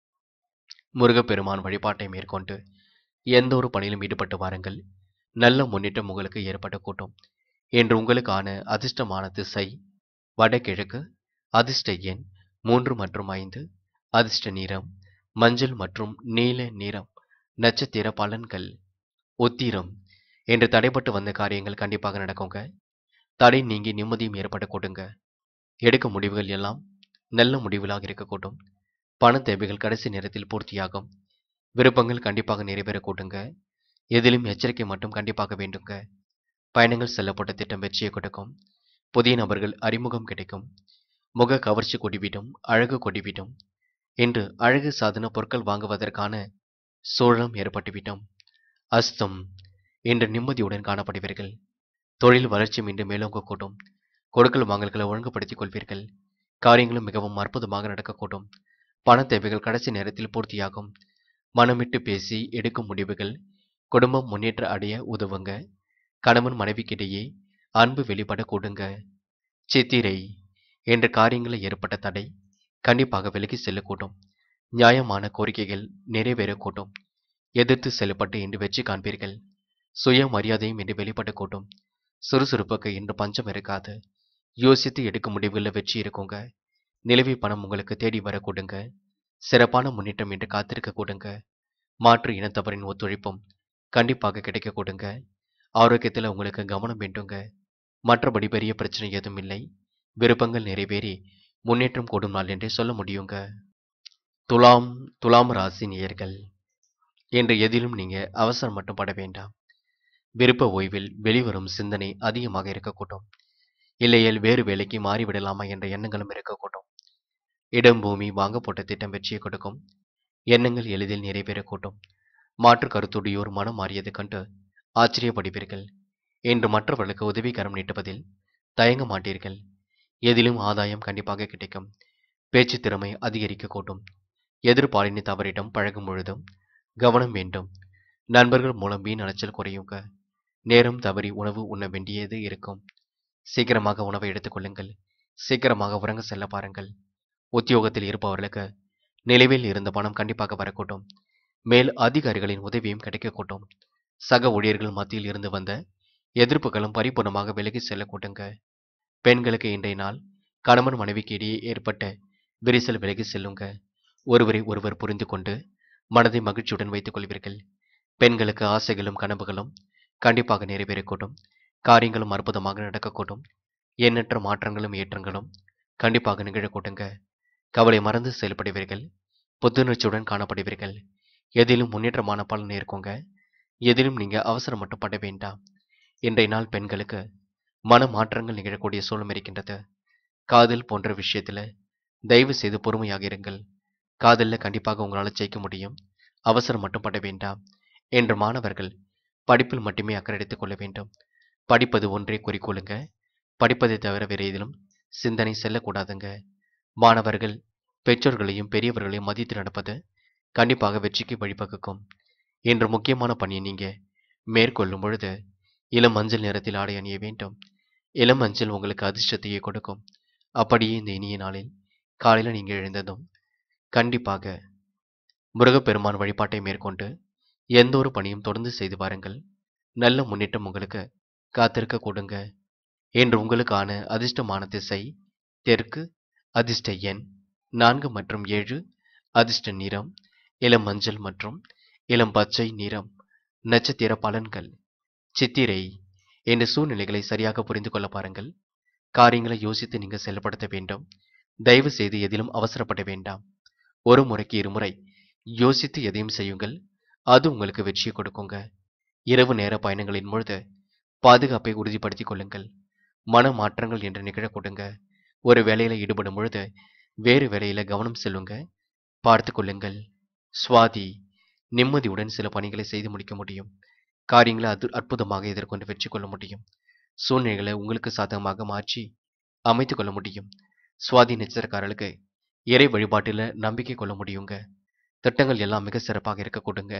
முருகப்பெருமான் வழிபாட்டை மேற்கொண்டு எந்த ஒரு பணியிலும் ஈடுபட்டு வாருங்கள் நல்ல முன்னேற்றம் உங்களுக்கு ஏற்பட கூட்டும் என்று உங்களுக்கான அதிர்ஷ்டமான திசை வடகிழக்கு அதிர்ஷ்ட எண் மூன்று மற்றும் ஐந்து அதிர்ஷ்ட நிறம் மஞ்சள் மற்றும் நீல நிறம் நட்சத்திர பலன்கள் உத்திரம் என்று தடைப்பட்டு வந்த காரியங்கள் கண்டிப்பாக நடக்குங்க தடை நீங்கி நிம்மதியும் ஏற்பட கொடுங்க எடுக்கும் முடிவுகள் எல்லாம் நல்ல முடிவுகளாக இருக்கக்கூடும் பண தேவைகள் கடைசி நேரத்தில் பூர்த்தியாகும் விருப்பங்கள் கண்டிப்பாக நிறைவேற கூடுங்க எதிலும் எச்சரிக்கை மட்டும் கண்டிப்பாக வேண்டுங்க பயணங்கள் செல்லப்பட்ட திட்டம் வெற்றியை கொடுக்கும் புதிய நபர்கள் அறிமுகம் கிடைக்கும் முக கவர்ச்சி கொடிவிடும் அழகு கொடிவிடும் என்று அழகு சாதன பொருட்கள் வாங்குவதற்கான சூழலும் ஏற்பட்டுவிட்டோம் அஸ்தம் என்று நிம்மதியுடன் காணப்படுவீர்கள் தொழில் வளர்ச்சி மீண்டும் மேலோங்க கூடும் கொடுக்கல் வாங்கல்களை ஒழுங்குபடுத்திக் கொள்வீர்கள் காரியங்களும் மிகவும் அற்புதமாக நடக்கக்கூடும் பண தேவைகள் கடைசி நேரத்தில் பூர்த்தியாகும் மனமிட்டு பேசி எடுக்கும் முடிவுகள் குடும்பம் முன்னேற்ற அடைய உதவுங்க கணவன் மனைவிக்கிடையே அன்பு வெளிப்பட கூடுங்க சித்திரை என்ற காரியங்களில் ஏற்பட்ட தடை கண்டிப்பாக விலகி செல்லக்கூடும் நியாயமான கோரிக்கைகள் நிறைவேறக்கூடும் எதிர்த்து செல்லப்பட்டு இன்று வெற்றி காண்பீர்கள் சுய மரியாதையும் இன்று வெளிப்படக்கூடும் சுறுசுறுப்புக்கு இன்று பஞ்சம் இருக்காது யோசித்து எடுக்கும் முடிவுகளில் வெற்றி இருக்குங்க நிலவி பணம் உங்களுக்கு தேடி வரக்கூடுங்க சிறப்பான முன்னேற்றம் என்று காத்திருக்க கூடுங்க மாற்று இனத்தவரின் ஒத்துழைப்பும் கண்டிப்பாக கிடைக்க கூடுங்க ஆரோக்கியத்தில் உங்களுக்கு கவனம் வேண்டுங்க மற்றபடி பெரிய பிரச்சனை எதுவும் இல்லை விருப்பங்கள் நிறைவேறி முன்னேற்றம் கூடும் நாள் என்றே சொல்ல முடியுங்க துலாம் துலாம் ராசி நேயர்கள் என்று எதிலும் நீங்க அவசரம் மட்டும் பட வேண்டாம் விருப்ப ஓய்வில் வெளிவரும் சிந்தனை அதிகமாக இருக்கக்கூடும் இல்லையேல் வேறு வேலைக்கு மாறிவிடலாமா என்ற எண்ணங்களும் இருக்கக்கூடும் இடம் பூமி வாங்க போட்ட திட்டம் வெற்றியை கொடுக்கும் எண்ணங்கள் எளிதில் நிறைவேறக்கூடும் மாற்று கருத்துடையோர் மனம் மாறியது கண்டு ஆச்சரியப்படுவீர்கள் என்று மற்றவர்களுக்கு உதவிகரம் நீட்டுவதில் தயங்க மாட்டீர்கள் எதிலும் ஆதாயம் கண்டிப்பாக கிடைக்கும் பேச்சு திறமை அதிகரிக்க கூட்டும் எதிர்பாலினி தவறிடம் பழகும் பொழுதும் கவனம் வேண்டும் நண்பர்கள் மூலம் வீண் அலைச்சல் குறையுங்க நேரம் தவறி உணவு உண்ண வேண்டியது இருக்கும் சீக்கிரமாக உணவை எடுத்துக்கொள்ளுங்கள் சீக்கிரமாக உறங்க செல்ல பாருங்கள் உத்தியோகத்தில் இருப்பவர்களுக்கு நிலுவையில் இருந்த பணம் கண்டிப்பாக வரக்கூடும் மேல் அதிகாரிகளின் உதவியும் கிடைக்கக்கூடும் சக ஊழியர்கள் மத்தியில் இருந்து வந்த எதிர்ப்புகளும் பரிபூர்ணமாக விலகி செல்லக்கூடுங்க பெண்களுக்கு இன்றைய நாள் கணவன் மனைவிக்கு இடையே ஏற்பட்ட விரிசல் விலகி செல்லுங்க ஒருவரை ஒருவர் புரிந்து கொண்டு மனதை மகிழ்ச்சியுடன் வைத்துக் கொள்வீர்கள் பெண்களுக்கு ஆசைகளும் கனவுகளும் கண்டிப்பாக நிறைவேறக்கூடும் காரியங்களும் அற்புதமாக நடக்கக்கூடும் எண்ணற்ற மாற்றங்களும் ஏற்றங்களும் கண்டிப்பாக நிகழக்கூடுங்க கவலை மறந்து செயல்படுவீர்கள் புத்துணர்ச்சியுடன் காணப்படுவீர்கள் எதிலும் முன்னேற்றமான பலன் இருக்குங்க எதிலும் நீங்க அவசரம் மட்டும் பட வேண்டாம் இன்றைய நாள் பெண்களுக்கு மன மாற்றங்கள் நிகழக்கூடிய சூழல் இருக்கின்றது காதல் போன்ற விஷயத்துல தயவு செய்து பொறுமையாக இருங்கள் காதலில் கண்டிப்பாக உங்களால் ஜெயிக்க முடியும் அவசரம் மட்டும் பட வேண்டாம் என்று மாணவர்கள் படிப்பில் மட்டுமே அக்கறை எடுத்துக் கொள்ள வேண்டும் படிப்பது ஒன்றே குறிக்கோளுங்க படிப்பதை தவிர வேறு எதிலும் சிந்தனை செல்லக்கூடாதுங்க மாணவர்கள் பெற்றோர்களையும் பெரியவர்களையும் மதித்து நடப்பது கண்டிப்பாக வெற்றிக்கு வழிவகுக்கும் என்ற முக்கியமான பணியை நீங்க மேற்கொள்ளும் பொழுது இளம் மஞ்சள் நிறத்தில் ஆடை அணிய வேண்டும் இளம் மஞ்சள் உங்களுக்கு அதிர்ஷ்டத்தையே கொடுக்கும் அப்படியே இந்த இனிய நாளில் காலையில் நீங்க எழுந்ததும் கண்டிப்பாக முருகப்பெருமான் வழிபாட்டை மேற்கொண்டு எந்த ஒரு பணியும் தொடர்ந்து செய்து வாருங்கள் நல்ல முன்னேற்றம் உங்களுக்கு காத்திருக்க கொடுங்க என்று உங்களுக்கான அதிர்ஷ்டமான திசை தெற்கு அதிர்ஷ்ட எண் நான்கு மற்றும் ஏழு அதிர்ஷ்ட நிறம் இளம் மஞ்சள் மற்றும் இளம் பச்சை நிறம் நட்சத்திர பலன்கள் சித்திரை என்ற சூழ்நிலைகளை சரியாக புரிந்து கொள்ள பாருங்கள் காரியங்களை யோசித்து நீங்கள் செயல்படுத்த வேண்டும் தயவு செய்து எதிலும் அவசரப்பட வேண்டாம் ஒரு முறைக்கு இருமுறை யோசித்து எதையும் செய்யுங்கள் அது உங்களுக்கு வெற்றியை கொடுக்குங்க இரவு நேர பயணங்களின் பொழுது பாதுகாப்பை உறுதிப்படுத்திக் கொள்ளுங்கள் மன மாற்றங்கள் என்று நிகழ கொடுங்க ஒரு வேலையில ஈடுபடும் பொழுது வேறு வேலையில கவனம் செல்லுங்க பார்த்து கொள்ளுங்கள் சுவாதி நிம்மதியுடன் சில பணிகளை செய்து முடிக்க முடியும் காரியங்களை அது அற்புதமாக எதிர்கொண்டு வெற்றி கொள்ள முடியும் சூழ்நிலைகளை உங்களுக்கு சாதகமாக மாற்றி அமைத்துக் கொள்ள முடியும் சுவாதி நட்சத்திரக்காரர்களுக்கு இறை வழிபாட்டில் நம்பிக்கை கொள்ள முடியுங்க திட்டங்கள் எல்லாம் மிக சிறப்பாக இருக்க கொடுங்க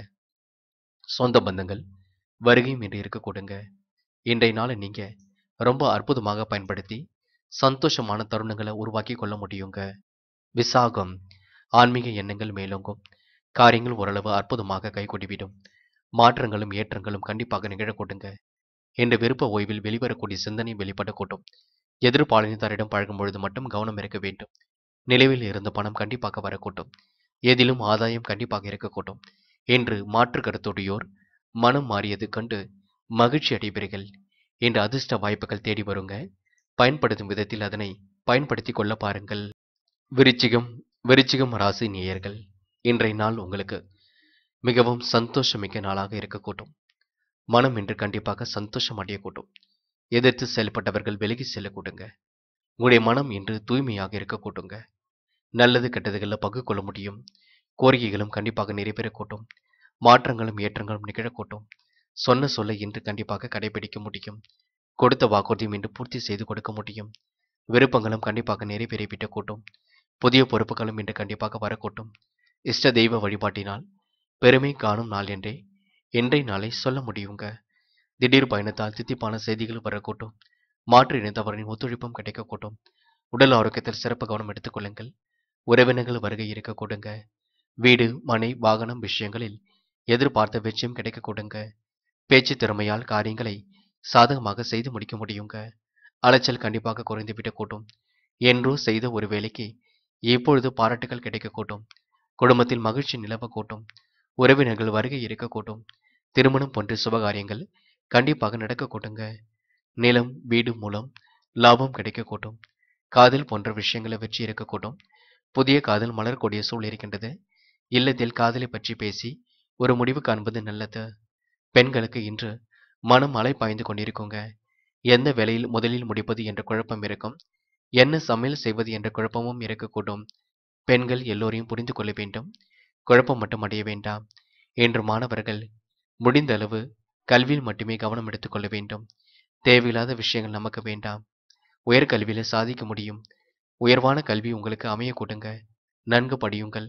சொந்த பந்தங்கள் வருகையும் என்று இருக்க கொடுங்க இன்றைய நாளை நீங்க ரொம்ப அற்புதமாக பயன்படுத்தி சந்தோஷமான தருணங்களை உருவாக்கி கொள்ள முடியுங்க விசாகம் ஆன்மீக எண்ணங்கள் மேலோங்கும் காரியங்கள் ஓரளவு அற்புதமாக கைகொடிவிடும் மாற்றங்களும் ஏற்றங்களும் கண்டிப்பாக நிகழக்கூடுங்க என்ற விருப்ப ஓய்வில் வெளிவரக்கூடிய சிந்தனை வெளிப்படக்கூடும் எதிர்பாலினத்தாரிடம் பழகும் பொழுது மட்டும் கவனம் இருக்க வேண்டும் நிலவில் இருந்த பணம் கண்டிப்பாக வரக்கூடும் எதிலும் ஆதாயம் கண்டிப்பாக இருக்கக்கூடும் என்று மாற்று கருத்துடையோர் மனம் மாறியது கண்டு மகிழ்ச்சி அடைவீர்கள் என்ற அதிர்ஷ்ட வாய்ப்புகள் தேடி வருங்க பயன்படுத்தும் விதத்தில் அதனை பயன்படுத்தி கொள்ள பாருங்கள் விருச்சிகம் விருச்சிகம் ராசி நேயர்கள் இன்றைய நாள் உங்களுக்கு மிகவும் சந்தோஷமிக்க நாளாக இருக்கக்கூடும் மனம் இன்று கண்டிப்பாக சந்தோஷம் அடையக்கூடும் எதிர்த்து செயல்பட்டவர்கள் விலகி செல்லக்கூடுங்க உங்களுடைய மனம் இன்று தூய்மையாக இருக்கக்கூடுங்க நல்லது கெட்டதுகளில் பங்கு கொள்ள முடியும் கோரிக்கைகளும் கண்டிப்பாக நிறைவேறக்கூடும் மாற்றங்களும் ஏற்றங்களும் நிகழக்கூடும் சொன்ன சொல்லை இன்று கண்டிப்பாக கடைபிடிக்க முடியும் கொடுத்த வாக்குறுதியும் இன்று பூர்த்தி செய்து கொடுக்க முடியும் விருப்பங்களும் கண்டிப்பாக நிறைவேறிவிட்ட கூட்டும் புதிய பொறுப்புகளும் இன்று கண்டிப்பாக வரக்கூடும் இஷ்ட தெய்வ வழிபாட்டினால் பெருமை காணும் நாள் என்றே இன்றைய நாளை சொல்ல முடியுங்க திடீர் பயணத்தால் தித்திப்பான செய்திகள் வரக்கூடும் மாற்று இணைந்தவரின் ஒத்துழைப்பும் கிடைக்கக்கூடும் உடல் ஆரோக்கியத்தில் சிறப்பு கவனம் எடுத்துக்கொள்ளுங்கள் உறவினர்கள் வருகை இருக்க கொடுங்க வீடு மனை வாகனம் விஷயங்களில் எதிர்பார்த்த வெற்றியும் கிடைக்க கொடுங்க பேச்சு திறமையால் காரியங்களை சாதகமாக செய்து முடிக்க முடியுங்க அலைச்சல் கண்டிப்பாக குறைந்துவிடக் கூட்டும் என்றோ செய்த ஒரு வேலைக்கு இப்பொழுது பாராட்டுகள் கிடைக்கக்கூடும் குடும்பத்தில் மகிழ்ச்சி நிலவக்கூடும் உறவினர்கள் வருகை இருக்கக்கூடும் திருமணம் போன்ற சுபகாரியங்கள் கண்டிப்பாக நடக்கக்கூடுங்க நிலம் வீடு மூலம் லாபம் கிடைக்கக்கூடும் காதல் போன்ற விஷயங்களை வெற்றி இருக்கக்கூடும் புதிய காதல் மலரக்கூடிய சூழல் இருக்கின்றது இல்லத்தில் காதலை பற்றி பேசி ஒரு முடிவு காண்பது நல்லது பெண்களுக்கு இன்று மனம் அலை பாய்ந்து கொண்டிருக்குங்க எந்த வேலையில் முதலில் முடிப்பது என்ற குழப்பம் இருக்கும் என்ன சமையல் செய்வது என்ற குழப்பமும் இருக்கக்கூடும் பெண்கள் எல்லோரையும் புரிந்து கொள்ள வேண்டும் குழப்பம் மட்டும் அடைய வேண்டாம் என்று மாணவர்கள் முடிந்த அளவு கல்வியில் மட்டுமே கவனம் எடுத்துக்கொள்ள வேண்டும் தேவையில்லாத விஷயங்கள் நமக்கு வேண்டாம் உயர்கல்வியில சாதிக்க முடியும் உயர்வான கல்வி உங்களுக்கு அமைய கொடுங்க நன்கு படியுங்கள்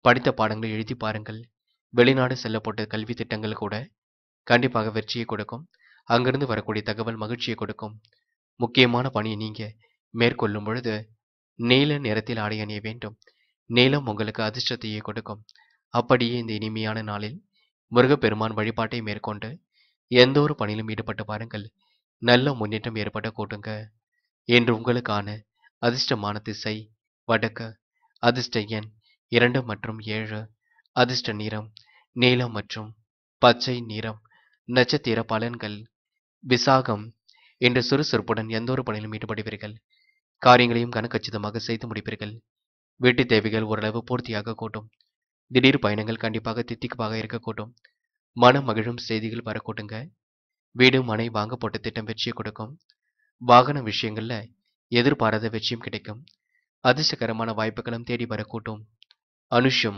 படித்த பாடங்களை எழுதி பாருங்கள் வெளிநாடு செல்லப்பட்ட கல்வி திட்டங்கள் கூட கண்டிப்பாக வெற்றியை கொடுக்கும் அங்கிருந்து வரக்கூடிய தகவல் மகிழ்ச்சியை கொடுக்கும் முக்கியமான பணியை நீங்க மேற்கொள்ளும் பொழுது நீல நிறத்தில் ஆடை அணிய வேண்டும் நீலம் உங்களுக்கு அதிர்ஷ்டத்தையே கொடுக்கும் அப்படியே இந்த இனிமையான நாளில் முருகப்பெருமான் வழிபாட்டை மேற்கொண்டு எந்த ஒரு பணியிலும் ஈடுபட்டு பாருங்கள் நல்ல முன்னேற்றம் ஏற்பட கூட்டுங்க என்று உங்களுக்கான அதிர்ஷ்டமான திசை வடக்கு அதிர்ஷ்ட எண் இரண்டு மற்றும் ஏழு அதிர்ஷ்ட நிறம் நீலம் மற்றும் பச்சை நிறம் நட்சத்திர பலன்கள் விசாகம் என்ற சுறுசுறுப்புடன் எந்த ஒரு பணியிலும் ஈடுபடுவீர்கள் காரியங்களையும் கனக்கச்சிதமாக செய்து முடிப்பீர்கள் வீட்டு தேவைகள் ஓரளவு பூர்த்தியாக கூட்டும் திடீர் பயணங்கள் கண்டிப்பாக தித்திப்பாக இருக்கக்கூடும் மன மகிழும் செய்திகள் வரக்கூட்டுங்க வீடு மனை வாங்க போட்ட திட்டம் வெற்றியை கொடுக்கும் வாகன விஷயங்கள்ல எதிர்பாராத வெற்றியும் கிடைக்கும் அதிர்ஷ்டகரமான வாய்ப்புகளும் தேடி வரக்கூட்டும் அனுஷம்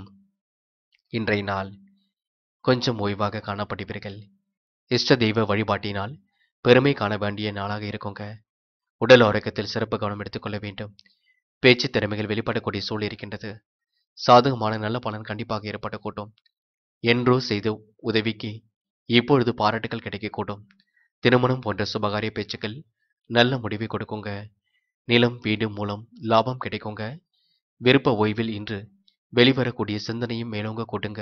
இன்றைய நாள் கொஞ்சம் ஓய்வாக காணப்படுவீர்கள் இஷ்ட தெய்வ வழிபாட்டினால் பெருமை காண வேண்டிய நாளாக இருக்குங்க உடல் ஆரோக்கியத்தில் சிறப்பு கவனம் எடுத்துக்கொள்ள வேண்டும் பேச்சு திறமைகள் வெளிப்படக்கூடிய சூழல் இருக்கின்றது சாதகமான நல்ல பலன் கண்டிப்பாக ஏற்படக்கூடும் என்றோ செய்த உதவிக்கு இப்பொழுது பாராட்டுகள் கிடைக்கக்கூடும் திருமணம் போன்ற சுபகாரிய பேச்சுக்கள் நல்ல முடிவை கொடுக்குங்க நிலம் வீடு மூலம் லாபம் கிடைக்குங்க விருப்ப ஓய்வில் இன்று வெளிவரக்கூடிய சிந்தனையும் மேலோங்க கூட்டுங்க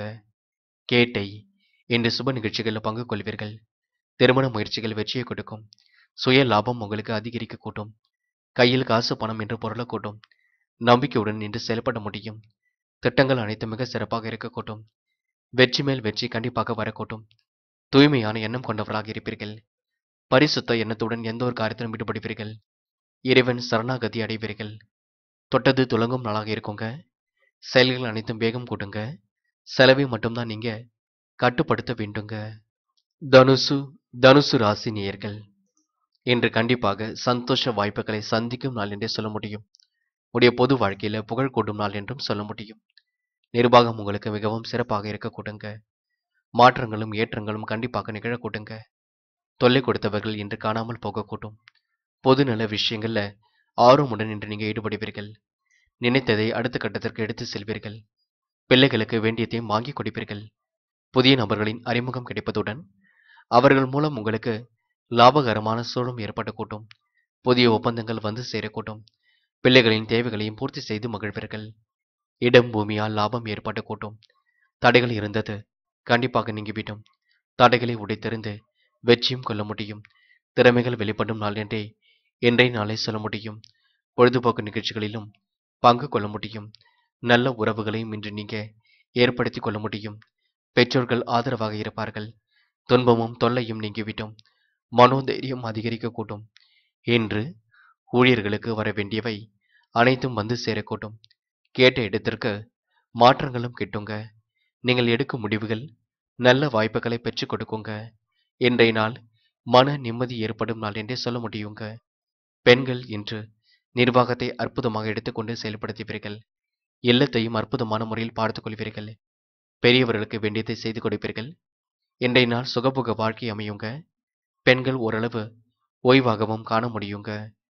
கேட்டை இன்று சுப நிகழ்ச்சிகளில் பங்கு கொள்வீர்கள் திருமண முயற்சிகள் வெற்றியை கொடுக்கும் சுய லாபம் உங்களுக்கு அதிகரிக்க கூட்டும் கையில் காசு பணம் என்று பொருளை கூட்டும் நம்பிக்கையுடன் நின்று செயல்பட முடியும் திட்டங்கள் அனைத்தும் மிக சிறப்பாக இருக்கக்கூடும் வெற்றி மேல் வெற்றி கண்டிப்பாக வரக்கூடும் தூய்மையான எண்ணம் கொண்டவர்களாக இருப்பீர்கள் பரிசுத்த எண்ணத்துடன் எந்த ஒரு காரியத்திலும் ஈடுபடுவீர்கள் இறைவன் சரணாகதி அடைவீர்கள் தொட்டது துலங்கும் நாளாக இருக்குங்க செயல்கள் அனைத்தும் வேகம் கூட்டுங்க செலவை மட்டும்தான் நீங்க கட்டுப்படுத்த வேண்டுங்க தனுசு தனுசு ராசி நேயர்கள் இன்று கண்டிப்பாக சந்தோஷ வாய்ப்புகளை சந்திக்கும் நாள் என்றே சொல்ல முடியும் உடைய பொது வாழ்க்கையில புகழ் கூடும் நாள் என்றும் சொல்ல முடியும் நிர்வாகம் உங்களுக்கு மிகவும் சிறப்பாக இருக்க கூடுங்க மாற்றங்களும் ஏற்றங்களும் கண்டிப்பாக நிகழக்கூடுங்க தொல்லை கொடுத்தவர்கள் இன்று காணாமல் போகக்கூடும் பொதுநல விஷயங்கள்ல ஆர்வமுடன் இன்று நீங்க ஈடுபடுவீர்கள் நினைத்ததை அடுத்த கட்டத்திற்கு எடுத்து செல்வீர்கள் பிள்ளைகளுக்கு வேண்டியதையும் வாங்கி கொடுப்பீர்கள் புதிய நபர்களின் அறிமுகம் கிடைப்பதுடன் அவர்கள் மூலம் உங்களுக்கு லாபகரமான சூழலும் ஏற்படக்கூடும் புதிய ஒப்பந்தங்கள் வந்து சேரக்கூடும் பிள்ளைகளின் தேவைகளையும் பூர்த்தி செய்து மகிழ்வீர்கள் இடம் பூமியால் லாபம் ஏற்படக்கூடும் தடைகள் இருந்தது கண்டிப்பாக நீங்கிவிடும் தடைகளை உடைத்தெறிந்து வெற்றியும் கொள்ள முடியும் திறமைகள் வெளிப்படும் நாள் என்றே இன்றைய நாளை சொல்ல முடியும் பொழுதுபோக்கு நிகழ்ச்சிகளிலும் பங்கு கொள்ள முடியும் நல்ல உறவுகளையும் இன்று நீங்க ஏற்படுத்தி கொள்ள முடியும் பெற்றோர்கள் ஆதரவாக இருப்பார்கள் துன்பமும் தொல்லையும் நீங்கிவிடும் மனோதைரியம் அதிகரிக்கக்கூடும் என்று ஊழியர்களுக்கு வர வேண்டியவை அனைத்தும் வந்து சேரக்கூடும் கேட்ட இடத்திற்கு மாற்றங்களும் கிட்டுங்க நீங்கள் எடுக்கும் முடிவுகள் நல்ல வாய்ப்புகளை பெற்றுக் கொடுக்குங்க இன்றைய நாள் மன நிம்மதி ஏற்படும் நாள் என்றே சொல்ல முடியுங்க பெண்கள் இன்று நிர்வாகத்தை அற்புதமாக எடுத்துக்கொண்டு செயல்படுத்துவீர்கள் இல்லத்தையும் அற்புதமான முறையில் பார்த்துக் கொள்வீர்கள் பெரியவர்களுக்கு வேண்டியதை செய்து கொடுப்பீர்கள் இன்றைய நாள் சுகபுக வாழ்க்கை அமையுங்க பெண்கள் ஓரளவு ஓய்வாகவும் காண முடியுங்க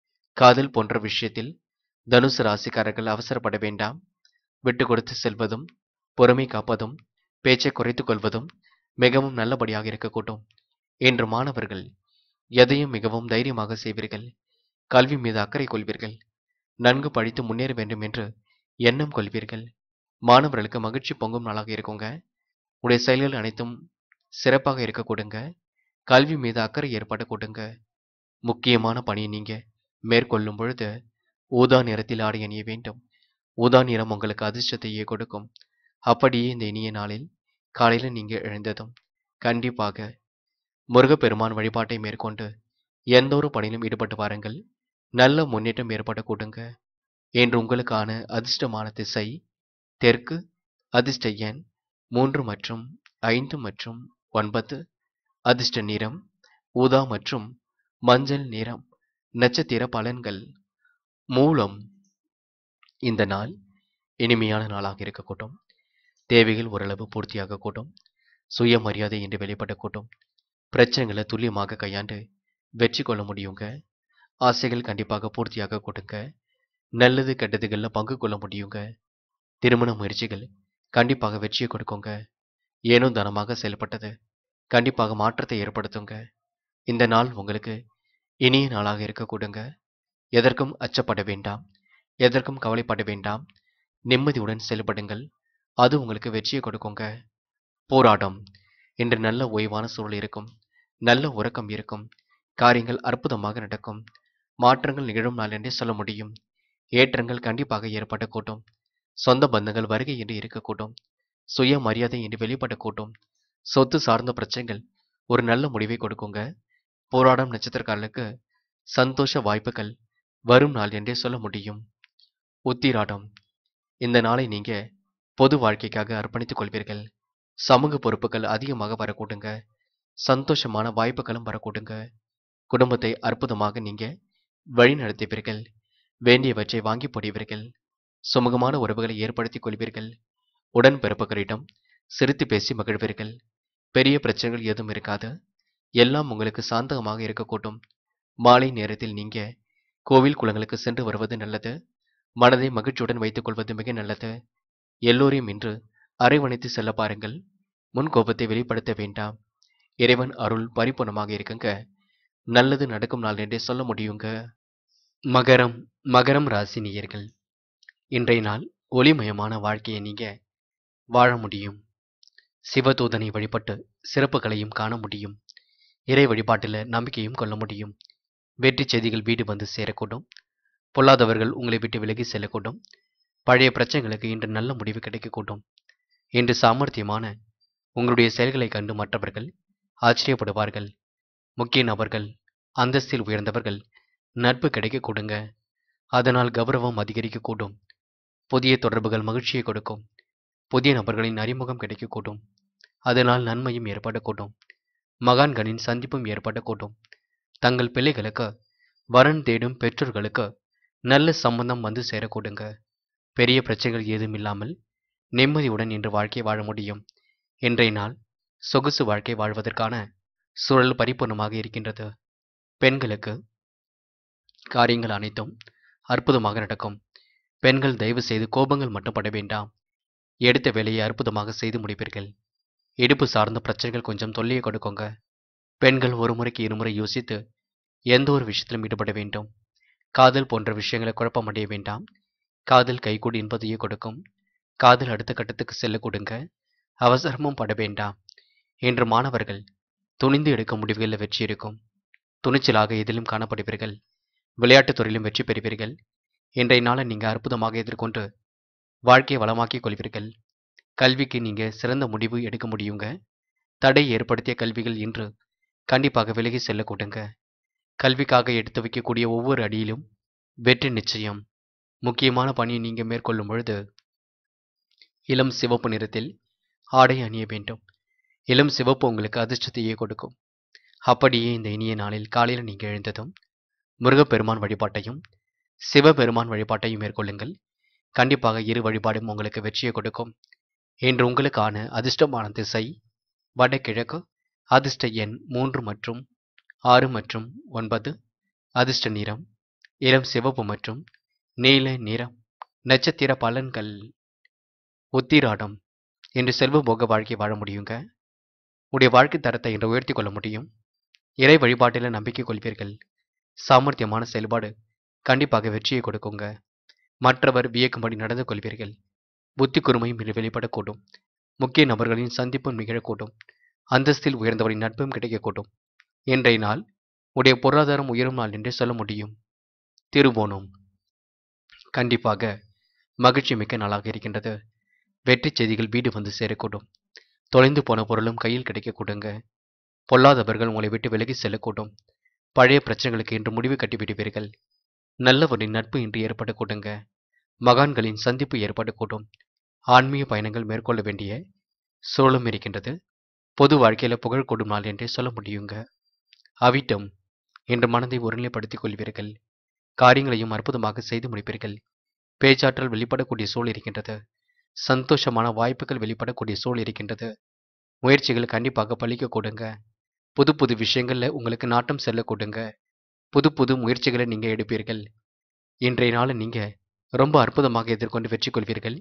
காதல் போன்ற விஷயத்தில் தனுசு ராசிக்காரர்கள் அவசரப்பட வேண்டாம் விட்டு கொடுத்து செல்வதும் பொறுமை காப்பதும் பேச்சை குறைத்துக் கொள்வதும் மிகவும் நல்லபடியாக இருக்கக்கூடும் இன்று மாணவர்கள் எதையும் மிகவும் தைரியமாக செய்வீர்கள் கல்வி மீது அக்கறை கொள்வீர்கள் நன்கு படித்து முன்னேற வேண்டும் என்று எண்ணம் கொள்வீர்கள் மாணவர்களுக்கு மகிழ்ச்சி பொங்கும் நாளாக இருக்குங்க உடைய செயல்கள் அனைத்தும் சிறப்பாக இருக்க கொடுங்க கல்வி மீது அக்கறை ஏற்பட கொடுங்க முக்கியமான பணியை நீங்க மேற்கொள்ளும் பொழுது ஊதா நிறத்தில் ஆடை அணிய வேண்டும் ஊதா நிறம் உங்களுக்கு அதிர்ஷ்டத்தையே கொடுக்கும் அப்படியே இந்த இனிய நாளில் காலையில நீங்க எழுந்ததும் கண்டிப்பாக முருகப்பெருமான் வழிபாட்டை மேற்கொண்டு எந்த ஒரு பணியிலும் ஈடுபட்டு வாருங்கள் நல்ல முன்னேற்றம் ஏற்பட கொடுங்க என்று உங்களுக்கான அதிர்ஷ்டமான திசை தெற்கு அதிர்ஷ்ட எண் மூன்று மற்றும் ஐந்து மற்றும் ஒன்பது அதிர்ஷ்ட நிறம் ஊதா மற்றும் மஞ்சள் நிறம் நட்சத்திர பலன்கள் மூலம் இந்த நாள் இனிமையான நாளாக இருக்கக்கூடும் தேவைகள் ஓரளவு பூர்த்தியாக கூட்டும் சுயமரியாதை என்று வெளிப்படக்கூடும் பிரச்சனைகளை துல்லியமாக கையாண்டு வெற்றி கொள்ள முடியுங்க ஆசைகள் கண்டிப்பாக பூர்த்தியாக கொடுங்க நல்லது கெட்டதுகளில் பங்கு கொள்ள முடியுங்க திருமண முயற்சிகள் கண்டிப்பாக வெற்றியை கொடுக்குங்க ஏனோ தனமாக செயல்பட்டது கண்டிப்பாக மாற்றத்தை ஏற்படுத்துங்க இந்த நாள் உங்களுக்கு இனிய நாளாக இருக்க கொடுங்க எதற்கும் அச்சப்பட வேண்டாம் எதற்கும் கவலைப்பட வேண்டாம் நிம்மதியுடன் செயல்படுங்கள் அது உங்களுக்கு வெற்றியை கொடுக்குங்க போராட்டம் இன்று நல்ல ஓய்வான சூழல் இருக்கும் நல்ல உறக்கம் இருக்கும் காரியங்கள் அற்புதமாக நடக்கும் மாற்றங்கள் நிகழும் நாள் என்றே சொல்ல முடியும் ஏற்றங்கள் கண்டிப்பாக ஏற்படக்கூடும் சொந்த பந்தங்கள் வருகை என்று இருக்கக்கூடும் சுய மரியாதை என்று வெளிப்படக்கூடும் சொத்து சார்ந்த பிரச்சனைகள் ஒரு நல்ல முடிவை கொடுக்குங்க போராடும் நட்சத்திரக்காரர்களுக்கு சந்தோஷ வாய்ப்புகள் வரும் நாள் என்றே சொல்ல முடியும் உத்திராடம் இந்த நாளை நீங்க பொது வாழ்க்கைக்காக அர்ப்பணித்துக் கொள்வீர்கள் சமூக பொறுப்புகள் அதிகமாக வரக்கூடுங்க சந்தோஷமான வாய்ப்புகளும் வரக்கூடுங்க குடும்பத்தை அற்புதமாக நீங்க வழி நடத்துவீர்கள் வேண்டியவற்றை வாங்கி போடுவீர்கள் சுமூகமான உறவுகளை ஏற்படுத்திக் கொள்வீர்கள் உடன்பிறப்புகளிடம் சிரித்து பேசி மகிழ்வீர்கள் பெரிய பிரச்சனைகள் எதுவும் இருக்காது எல்லாம் உங்களுக்கு சாந்தகமாக இருக்கக்கூடும் மாலை நேரத்தில் நீங்க கோவில் குளங்களுக்கு சென்று வருவது நல்லது மனதை மகிழ்ச்சியுடன் வைத்துக் கொள்வது மிக நல்லது எல்லோரையும் இன்று அரவணைத்து செல்ல பாருங்கள் முன் கோபத்தை வெளிப்படுத்த வேண்டாம் இறைவன் அருள் பரிபூர்ணமாக இருக்குங்க நல்லது நடக்கும் நாள் என்றே சொல்ல முடியுங்க மகரம் மகரம் ராசி நேயர்கள் இன்றைய நாள் ஒளிமயமான வாழ்க்கையை நீங்க வாழ முடியும் சிவதூதனை வழிபட்டு சிறப்புகளையும் காண முடியும் இறை வழிபாட்டில் நம்பிக்கையும் கொள்ள முடியும் வெற்றி செய்திகள் வீடு வந்து சேரக்கூடும் பொல்லாதவர்கள் உங்களை விட்டு விலகி செல்லக்கூடும் பழைய பிரச்சனைகளுக்கு இன்று நல்ல முடிவு கிடைக்கக்கூடும் இன்று சாமர்த்தியமான உங்களுடைய செயல்களை கண்டு மற்றவர்கள் ஆச்சரியப்படுவார்கள் முக்கிய நபர்கள் அந்தஸ்தில் உயர்ந்தவர்கள் நட்பு கிடைக்க கொடுங்க அதனால் கௌரவம் அதிகரிக்கக்கூடும் புதிய தொடர்புகள் மகிழ்ச்சியை கொடுக்கும் புதிய நபர்களின் அறிமுகம் கிடைக்கக்கூடும் அதனால் நன்மையும் ஏற்படக்கூடும் மகான்களின் சந்திப்பும் ஏற்படக்கூடும் தங்கள் பிள்ளைகளுக்கு வரன் தேடும் பெற்றோர்களுக்கு நல்ல சம்பந்தம் வந்து சேரக்கூடுங்க பெரிய பிரச்சனைகள் ஏதும் இல்லாமல் நிம்மதியுடன் இன்று வாழ்க்கை வாழ முடியும் இன்றைய நாள் சொகுசு வாழ்க்கை வாழ்வதற்கான சூழல் பரிபூர்ணமாக இருக்கின்றது பெண்களுக்கு காரியங்கள் அனைத்தும் அற்புதமாக நடக்கும் பெண்கள் தயவு செய்து கோபங்கள் மட்டும் பட வேண்டாம் எடுத்த வேலையை அற்புதமாக செய்து முடிப்பீர்கள் இடுப்பு சார்ந்த பிரச்சனைகள் கொஞ்சம் தொல்லையை கொடுக்குங்க பெண்கள் ஒரு முறைக்கு இருமுறை யோசித்து எந்த ஒரு விஷயத்திலும் ஈடுபட வேண்டும் காதல் போன்ற விஷயங்களை குழப்பமடைய வேண்டாம் காதல் கைகூடி என்பதையே கொடுக்கும் காதல் அடுத்த கட்டத்துக்கு செல்ல கொடுங்க அவசரமும் பட வேண்டாம் இன்று மாணவர்கள் துணிந்து எடுக்கும் முடிவுகளில் வெற்றி இருக்கும் துணிச்சலாக எதிலும் காணப்படுவீர்கள் விளையாட்டுத் துறையிலும் வெற்றி பெறுவீர்கள் இன்றைய நாளை நீங்கள் அற்புதமாக எதிர்கொண்டு வாழ்க்கையை வளமாக்கிக் கொள்வீர்கள் கல்விக்கு நீங்கள் சிறந்த முடிவு எடுக்க முடியுங்க தடை ஏற்படுத்திய கல்விகள் இன்று கண்டிப்பாக விலகி செல்ல கொடுங்க கல்விக்காக எடுத்து வைக்கக்கூடிய ஒவ்வொரு அடியிலும் வெற்றி நிச்சயம் முக்கியமான பணியை நீங்கள் மேற்கொள்ளும் பொழுது இளம் சிவப்பு நிறத்தில் ஆடை அணிய வேண்டும் இளம் சிவப்பு உங்களுக்கு அதிர்ஷ்டத்தையே கொடுக்கும் அப்படியே இந்த இனிய நாளில் காலையில் நீங்கள் எழுந்ததும் முருகப்பெருமான் வழிபாட்டையும் சிவபெருமான் வழிபாட்டையும் மேற்கொள்ளுங்கள் கண்டிப்பாக இரு வழிபாடும் உங்களுக்கு வெற்றியை கொடுக்கும் இன்று உங்களுக்கான அதிர்ஷ்டமான திசை வடகிழக்கு அதிர்ஷ்ட எண் மூன்று மற்றும் ஆறு மற்றும் ஒன்பது அதிர்ஷ்ட நிறம் இளம் சிவப்பு மற்றும் நீல நிறம் நட்சத்திர பலன்கள் உத்திராடம் இன்று செல்வ போக வாழ்க்கை வாழ முடியுங்க உடைய வாழ்க்கை தரத்தை இன்று உயர்த்தி கொள்ள முடியும் இறை வழிபாட்டில் நம்பிக்கை கொள்வீர்கள் சாமர்த்தியமான செயல்பாடு கண்டிப்பாக வெற்றியை கொடுக்குங்க மற்றவர் வியக்கும்படி நடந்து கொள்வீர்கள் புத்தி குறுமையும் இன்று வெளிப்படக்கூடும் முக்கிய நபர்களின் சந்திப்பும் நிகழக்கூடும் அந்தஸ்தில் உயர்ந்தவரின் நட்பும் கிடைக்கக்கூடும் இன்றைய நாள் உடைய பொருளாதாரம் உயரும் நாள் என்றே சொல்ல முடியும் திருவோணம் கண்டிப்பாக மகிழ்ச்சி மிக்க நாளாக இருக்கின்றது வெற்றி செய்திகள் வீடு வந்து சேரக்கூடும் தொலைந்து போன பொருளும் கையில் கிடைக்கக்கூடுங்க பொல்லாதவர்கள் உங்களை விட்டு விலகி செல்லக்கூடும் பழைய பிரச்சனைகளுக்கு இன்று முடிவு கட்டிவிடுவீர்கள் நல்லவரின் நட்பு இன்று ஏற்படக்கூடுங்க மகான்களின் சந்திப்பு ஏற்படக்கூடும் ஆன்மீக பயணங்கள் மேற்கொள்ள வேண்டிய சூழலும் இருக்கின்றது பொது வாழ்க்கையில புகழ் கூடும் நாள் என்றே சொல்ல முடியுங்க அவிட்டம் இன்று மனதை ஒருநிலைப்படுத்திக் கொள்வீர்கள் காரியங்களையும் அற்புதமாக செய்து முடிப்பீர்கள் பேச்சாற்றல் வெளிப்படக்கூடிய சூழல் இருக்கின்றது சந்தோஷமான வாய்ப்புகள் வெளிப்படக்கூடிய சூழல் இருக்கின்றது முயற்சிகள் கண்டிப்பாக பழிக்க கொடுங்க புது புது விஷயங்கள்ல உங்களுக்கு நாட்டம் செல்ல கொடுங்க புது புது முயற்சிகளை நீங்க எடுப்பீர்கள் இன்றைய நாளை நீங்க ரொம்ப அற்புதமாக எதிர்கொண்டு வெற்றி கொள்வீர்கள்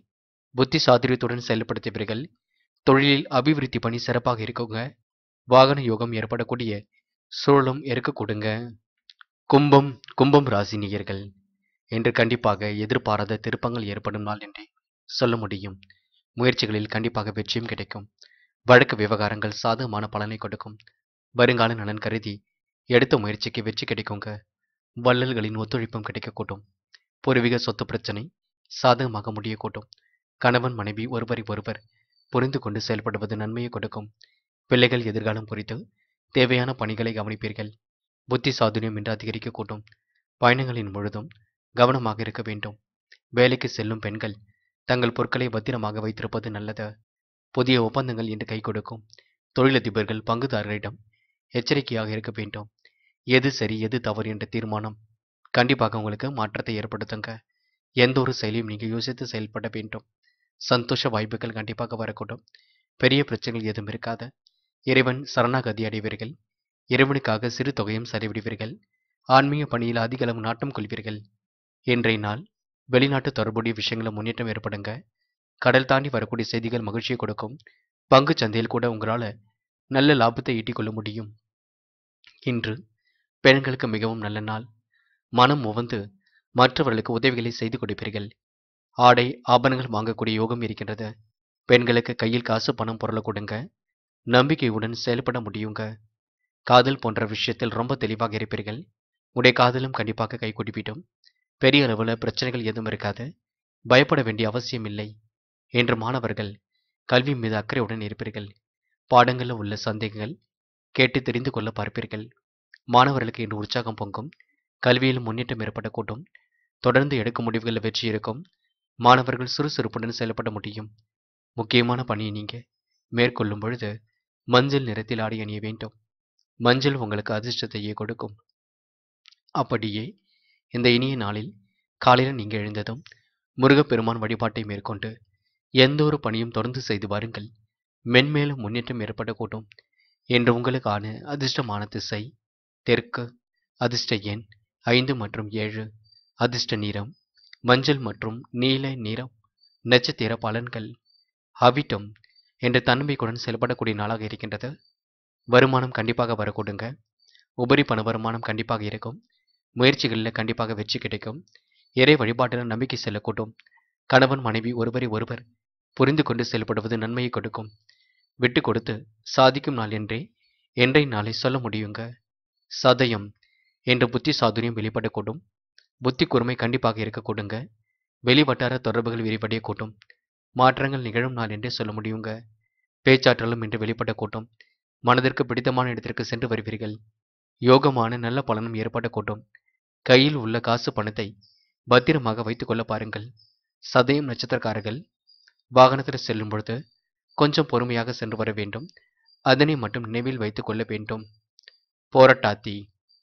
புத்தி சாதுரியத்துடன் செயல்படுத்துவீர்கள் தொழிலில் அபிவிருத்தி பணி சிறப்பாக இருக்குங்க வாகன யோகம் ஏற்படக்கூடிய சூழலும் இருக்க கொடுங்க கும்பம் கும்பம் ராசி நேயர்கள் என்று கண்டிப்பாக எதிர்பாராத திருப்பங்கள் ஏற்படும் நாள் என்றே சொல்ல முடியும் முயற்சிகளில் கண்டிப்பாக வெற்றியும் கிடைக்கும் வழக்கு விவகாரங்கள் சாதகமான பலனை கொடுக்கும் வருங்கால நலன் கருதி எடுத்த முயற்சிக்கு வெற்றி கிடைக்குங்க வள்ளல்களின் ஒத்துழைப்பும் கிடைக்கக்கூடும் பூர்வீக சொத்து பிரச்சனை சாதகமாக முடியக்கூடும் கணவன் மனைவி ஒருவரை ஒருவர் புரிந்து கொண்டு செயல்படுவது நன்மையை கொடுக்கும் பிள்ளைகள் எதிர்காலம் குறித்து தேவையான பணிகளை கவனிப்பீர்கள் புத்தி சாதுரியம் என்று அதிகரிக்கக்கூடும் பயணங்களின் முழுதும் கவனமாக இருக்க வேண்டும் வேலைக்கு செல்லும் பெண்கள் தங்கள் பொருட்களை பத்திரமாக வைத்திருப்பது நல்லது புதிய ஒப்பந்தங்கள் இன்று கை கொடுக்கும் தொழிலதிபர்கள் பங்குதாரரிடம் எச்சரிக்கையாக இருக்க வேண்டும் எது சரி எது தவறு என்ற தீர்மானம் கண்டிப்பாக உங்களுக்கு மாற்றத்தை ஏற்படுத்துங்க எந்த ஒரு செயலையும் நீங்கள் யோசித்து செயல்பட வேண்டும் சந்தோஷ வாய்ப்புகள் கண்டிப்பாக வரக்கூடும் பெரிய பிரச்சனைகள் எதுவும் இருக்காது இறைவன் சரணாகதி அடைவீர்கள் இறைவனுக்காக சிறு தொகையும் சரிவிடுவீர்கள் ஆன்மீக பணியில் அதிக அளவு நாட்டம் கொள்வீர்கள் இன்றைய நாள் வெளிநாட்டு தொடர்புடைய விஷயங்களில் முன்னேற்றம் ஏற்படுங்க கடல் தாண்டி வரக்கூடிய செய்திகள் மகிழ்ச்சியை கொடுக்கும் பங்கு சந்தையில் கூட உங்களால் நல்ல லாபத்தை ஈட்டிக் கொள்ள முடியும் இன்று பெண்களுக்கு மிகவும் நல்ல நாள் மனம் உவந்து மற்றவர்களுக்கு உதவிகளை செய்து கொடுப்பீர்கள் ஆடை ஆபரணங்கள் வாங்கக்கூடிய யோகம் இருக்கின்றது பெண்களுக்கு கையில் காசு பணம் பொருளை கொடுங்க நம்பிக்கையுடன் செயல்பட முடியுங்க காதல் போன்ற விஷயத்தில் ரொம்ப தெளிவாக இருப்பீர்கள் உடைய காதலும் கண்டிப்பாக கை குடிப்பிட்டும் பெரிய அளவில் பிரச்சனைகள் எதுவும் இருக்காது பயப்பட வேண்டிய அவசியம் இல்லை என்று மாணவர்கள் கல்வி மீது அக்கறையுடன் இருப்பீர்கள் பாடங்களில் உள்ள சந்தேகங்கள் கேட்டு தெரிந்து கொள்ள பார்ப்பீர்கள் மாணவர்களுக்கு இன்று உற்சாகம் பொங்கும் கல்வியில் முன்னேற்றம் ஏற்படக்கூடும் தொடர்ந்து எடுக்கும் முடிவுகளில் வெற்றி இருக்கும் மாணவர்கள் சுறுசுறுப்புடன் செயல்பட முடியும் முக்கியமான பணியை நீங்க மேற்கொள்ளும் பொழுது மஞ்சள் நிறத்தில் ஆடை அணிய வேண்டும் மஞ்சள் உங்களுக்கு அதிர்ஷ்டத்தையே கொடுக்கும் அப்படியே இந்த இனிய நாளில் காலையில் நீங்க எழுந்ததும் முருகப்பெருமான் வழிபாட்டை மேற்கொண்டு எந்த ஒரு பணியும் தொடர்ந்து செய்து வாருங்கள் மென்மேலும் முன்னேற்றம் ஏற்படக்கூடும் என்று உங்களுக்கான அதிர்ஷ்டமான திசை தெற்கு அதிர்ஷ்ட எண் ஐந்து மற்றும் ஏழு அதிர்ஷ்ட நிறம் மஞ்சள் மற்றும் நீல நிறம் நட்சத்திர பலன்கள் அவிட்டம் என்ற தன்னம்பிக்கையுடன் செயல்படக்கூடிய நாளாக இருக்கின்றது வருமானம் கண்டிப்பாக வரக்கூடுங்க உபரி பண வருமானம் கண்டிப்பாக இருக்கும் முயற்சிகளில் கண்டிப்பாக வெற்றி கிடைக்கும் இறை வழிபாட்டில் நம்பிக்கை செல்லக்கூடும் கணவன் மனைவி ஒருவரை ஒருவர் புரிந்து கொண்டு செயல்படுவது நன்மையை கொடுக்கும் விட்டு கொடுத்து சாதிக்கும் நாள் என்றே என்றை நாளை சொல்ல முடியுங்க சதயம் என்ற புத்தி சாதுரியம் வெளிப்படக்கூடும் புத்தி கூர்மை கண்டிப்பாக இருக்கக்கூடுங்க வெளி வட்டார தொடர்புகள் விரிவடையக்கூடும் மாற்றங்கள் நிகழும் நாள் என்றே சொல்ல முடியுங்க பேச்சாற்றலும் இன்று வெளிப்படக்கூடும் மனதிற்கு பிடித்தமான இடத்திற்கு சென்று வருவீர்கள் யோகமான நல்ல பலனும் ஏற்படக்கூடும் கையில் உள்ள காசு பணத்தை பத்திரமாக வைத்துக் கொள்ள பாருங்கள் சதயம் நட்சத்திரக்காரர்கள் வாகனத்தில் செல்லும் பொழுது கொஞ்சம் பொறுமையாக சென்று வர வேண்டும் அதனை மட்டும் நினைவில் வைத்துக் கொள்ள வேண்டும் போராட்டாத்தி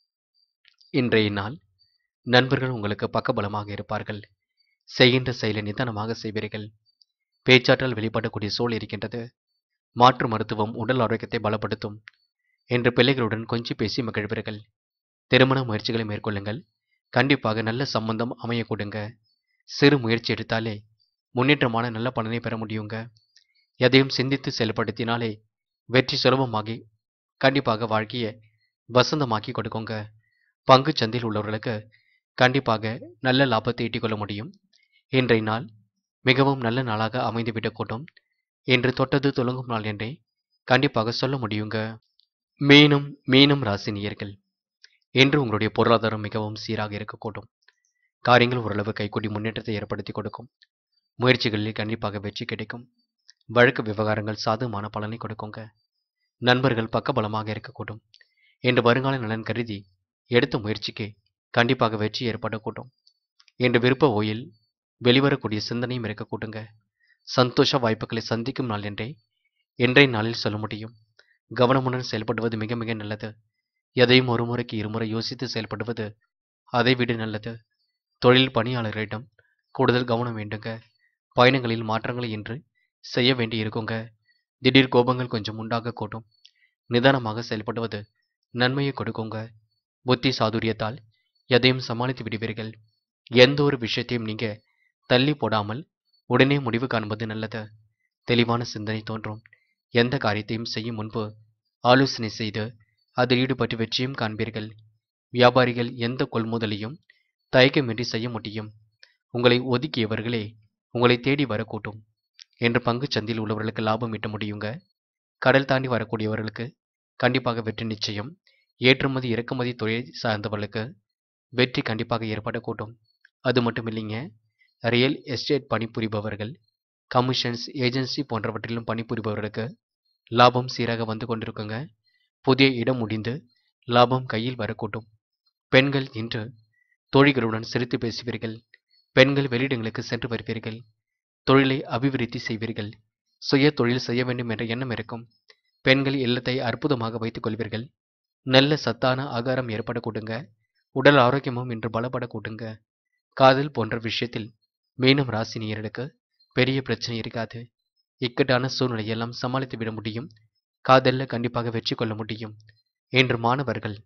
இன்றைய நாள் நண்பர்கள் உங்களுக்கு பக்கபலமாக இருப்பார்கள் செய்கின்ற செயலை நிதானமாக செய்வீர்கள் பேச்சாற்றல் வெளிப்படக்கூடிய சூழல் இருக்கின்றது மாற்று மருத்துவம் உடல் ஆரோக்கியத்தை பலப்படுத்தும் என்று பிள்ளைகளுடன் கொஞ்சம் பேசி மகிழ்வீர்கள் திருமண முயற்சிகளை மேற்கொள்ளுங்கள் கண்டிப்பாக நல்ல சம்பந்தம் அமைய கொடுங்க சிறு முயற்சி எடுத்தாலே முன்னேற்றமான நல்ல பலனை பெற முடியுங்க எதையும் சிந்தித்து செயல்படுத்தினாலே வெற்றி சுலபமாகி கண்டிப்பாக வாழ்க்கையை வசந்தமாக்கி கொடுக்குங்க பங்கு சந்தையில் உள்ளவர்களுக்கு கண்டிப்பாக நல்ல லாபத்தை ஈட்டிக்கொள்ள முடியும் இன்றைய நாள் மிகவும் நல்ல நாளாக அமைந்து விடக்கூடும் என்று தொட்டது துலங்கும் நாள் என்றே கண்டிப்பாக சொல்ல முடியுங்க மீனும் மீனும் ராசினியர்கள் என்று உங்களுடைய பொருளாதாரம் மிகவும் சீராக இருக்கக்கூடும் காரியங்கள் ஓரளவு கைகூடி முன்னேற்றத்தை ஏற்படுத்தி கொடுக்கும் முயற்சிகளில் கண்டிப்பாக வெற்றி கிடைக்கும் வழக்கு விவகாரங்கள் சாதகமான பலனை கொடுக்குங்க நண்பர்கள் பக்கபலமாக இருக்கக்கூடும் என்று வருங்கால நலன் கருதி எடுத்த முயற்சிக்கு கண்டிப்பாக வெற்றி ஏற்படக்கூடும் என்று விருப்ப ஓயில் வெளிவரக்கூடிய சிந்தனையும் இருக்கக்கூடுங்க சந்தோஷ வாய்ப்புகளை சந்திக்கும் நாள் என்றே இன்றைய நாளில் சொல்ல முடியும் கவனமுடன் செயல்படுவது மிக மிக நல்லது எதையும் ஒரு முறைக்கு இருமுறை யோசித்து செயல்படுவது அதைவிட நல்லது தொழில் பணியாளர்களிடம் கூடுதல் கவனம் வேண்டுங்க பயணங்களில் மாற்றங்களை இன்று செய்ய வேண்டி இருக்குங்க திடீர் கோபங்கள் கொஞ்சம் உண்டாகக்கூடும் நிதானமாக செயல்படுவது நன்மையை கொடுக்குங்க புத்தி சாதுரியத்தால் எதையும் சமாளித்து விடுவீர்கள் எந்த ஒரு விஷயத்தையும் நீங்க தள்ளி போடாமல் உடனே முடிவு காண்பது நல்லது தெளிவான சிந்தனை தோன்றும் எந்த காரியத்தையும் செய்யும் முன்பு ஆலோசனை செய்து அதில் ஈடுபட்டு வெற்றியும் காண்பீர்கள் வியாபாரிகள் எந்த கொள்முதலையும் தயக்கமின்றி செய்ய முடியும் உங்களை ஒதுக்கியவர்களே உங்களை தேடி வரக்கூட்டும் என்று பங்குச் சந்தையில் உள்ளவர்களுக்கு லாபம் ஈட்ட முடியுங்க கடல் தாண்டி வரக்கூடியவர்களுக்கு கண்டிப்பாக வெற்றி நிச்சயம் ஏற்றுமதி இறக்குமதி தொழிலை சார்ந்தவர்களுக்கு வெற்றி கண்டிப்பாக ஏற்படக்கூடும் அது மட்டும் இல்லைங்க ரியல் எஸ்டேட் பணிபுரிபவர்கள் கமிஷன்ஸ் ஏஜென்சி போன்றவற்றிலும் பணிபுரிபவர்களுக்கு லாபம் சீராக வந்து கொண்டிருக்குங்க புதிய இடம் முடிந்து லாபம் கையில் வரக்கூடும் பெண்கள் இன்று தோழிகளுடன் சிரித்து பேசுவீர்கள் பெண்கள் வெளியிடங்களுக்கு சென்று வருவீர்கள் தொழிலை அபிவிருத்தி செய்வீர்கள் சுய தொழில் செய்ய வேண்டும் என்ற எண்ணம் இருக்கும் பெண்கள் இல்லத்தை அற்புதமாக வைத்துக் கொள்வீர்கள் நல்ல சத்தான ஆகாரம் ஏற்பட கூடுங்க உடல் ஆரோக்கியமும் இன்று பலப்பட கூடுங்க காதல் போன்ற விஷயத்தில் மீனம் ராசி நேயர்களுக்கு பெரிய பிரச்சனை இருக்காது இக்கட்டான சூழ்நிலையெல்லாம் சமாளித்து விட முடியும் காதல்ல கண்டிப்பாக வெற்றி கொள்ள முடியும் என்று மாணவர்கள்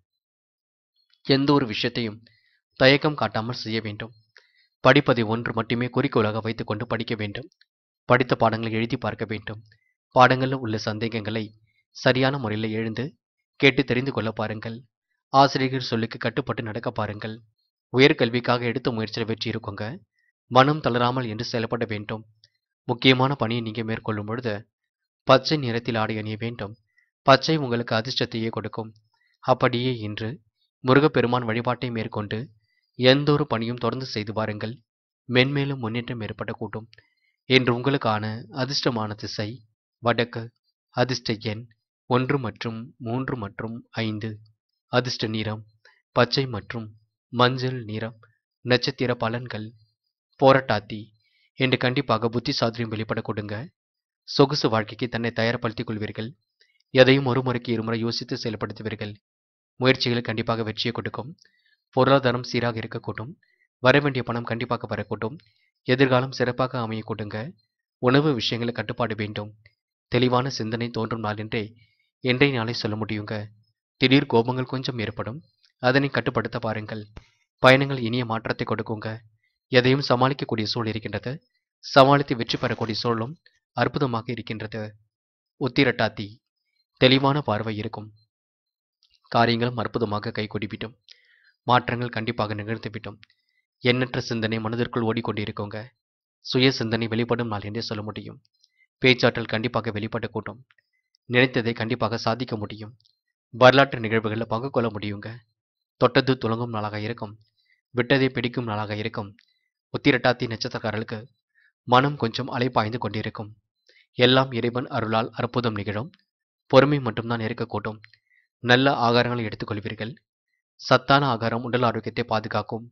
எந்த ஒரு விஷயத்தையும் தயக்கம் காட்டாமல் செய்ய வேண்டும் படிப்பதை ஒன்று மட்டுமே குறிக்கோளாக வைத்துக்கொண்டு படிக்க வேண்டும் படித்த பாடங்களை எழுதி பார்க்க வேண்டும் பாடங்களில் உள்ள சந்தேகங்களை சரியான முறையில் எழுந்து கேட்டு தெரிந்து கொள்ள பாருங்கள் ஆசிரியர்கள் சொல்லுக்கு கட்டுப்பட்டு நடக்க பாருங்கள் உயர்கல்விக்காக எடுத்த முயற்சியில் வெற்றி இருக்குங்க மனம் தளராமல் என்று செயல்பட வேண்டும் முக்கியமான பணியை நீங்கள் மேற்கொள்ளும் பொழுது பச்சை நிறத்தில் ஆடை அணிய வேண்டும் பச்சை உங்களுக்கு அதிர்ஷ்டத்தையே கொடுக்கும் அப்படியே இன்று முருகப்பெருமான் வழிபாட்டை மேற்கொண்டு எந்த ஒரு பணியும் தொடர்ந்து செய்து வாருங்கள் மென்மேலும் முன்னேற்றம் ஏற்படக்கூடும் என்று உங்களுக்கான அதிர்ஷ்டமான திசை வடக்கு அதிர்ஷ்ட எண் ஒன்று மற்றும் மூன்று மற்றும் ஐந்து அதிர்ஷ்ட நிறம் பச்சை மற்றும் மஞ்சள் நிறம் நட்சத்திர பலன்கள் போராட்டாத்தி என்று கண்டிப்பாக புத்தி சாதுரியம் வெளிப்பட கொடுங்க சொகுசு வாழ்க்கைக்கு தன்னை தயார்படுத்திக் கொள்வீர்கள் எதையும் ஒரு முறைக்கு இருமுறை யோசித்து செயல்படுத்துவீர்கள் முயற்சிகள் கண்டிப்பாக வெற்றியை கொடுக்கும் பொருளாதாரம் சீராக இருக்கக்கூடும் வரவேண்டிய பணம் கண்டிப்பாக வரக்கூடும் எதிர்காலம் சிறப்பாக அமைய கொடுங்க உணவு விஷயங்களை கட்டுப்பாடு வேண்டும் தெளிவான சிந்தனை தோன்றும் நாள் என்றே இன்றைய நாளை சொல்ல முடியுங்க திடீர் கோபங்கள் கொஞ்சம் ஏற்படும் அதனை கட்டுப்படுத்த பாருங்கள் பயணங்கள் இனிய மாற்றத்தை கொடுக்குங்க எதையும் சமாளிக்கக்கூடிய சூழல் இருக்கின்றது சமாளித்து வெற்றி பெறக்கூடிய சூழலும் அற்புதமாக இருக்கின்றது உத்திரட்டாத்தி தெளிவான பார்வை இருக்கும் காரியங்களும் அற்புதமாக கை கொடிவிட்டும் மாற்றங்கள் கண்டிப்பாக நிகழ்ந்துவிட்டும் எண்ணற்ற சிந்தனை மனதிற்குள் ஓடிக்கொண்டிருக்குங்க சுய சிந்தனை வெளிப்படும் நாள் என்றே சொல்ல முடியும் பேச்சாற்றல் கண்டிப்பாக வெளிப்பட கூட்டும் நினைத்ததை கண்டிப்பாக சாதிக்க முடியும் வரலாற்று நிகழ்வுகளில் பங்கு கொள்ள முடியுங்க தொட்டது துலங்கும் நாளாக இருக்கும் விட்டதை பிடிக்கும் நாளாக இருக்கும் உத்திரட்டாத்தி நட்சத்திரக்காரர்களுக்கு மனம் கொஞ்சம் அலைப்பாய்ந்து கொண்டிருக்கும் எல்லாம் இறைவன் அருளால் அற்புதம் நிகழும் பொறுமை மட்டும்தான் இருக்கக்கூடும் நல்ல ஆகாரங்களை எடுத்துக்கொள்வீர்கள் சத்தான ஆகாரம் உடல் ஆரோக்கியத்தை பாதுகாக்கும்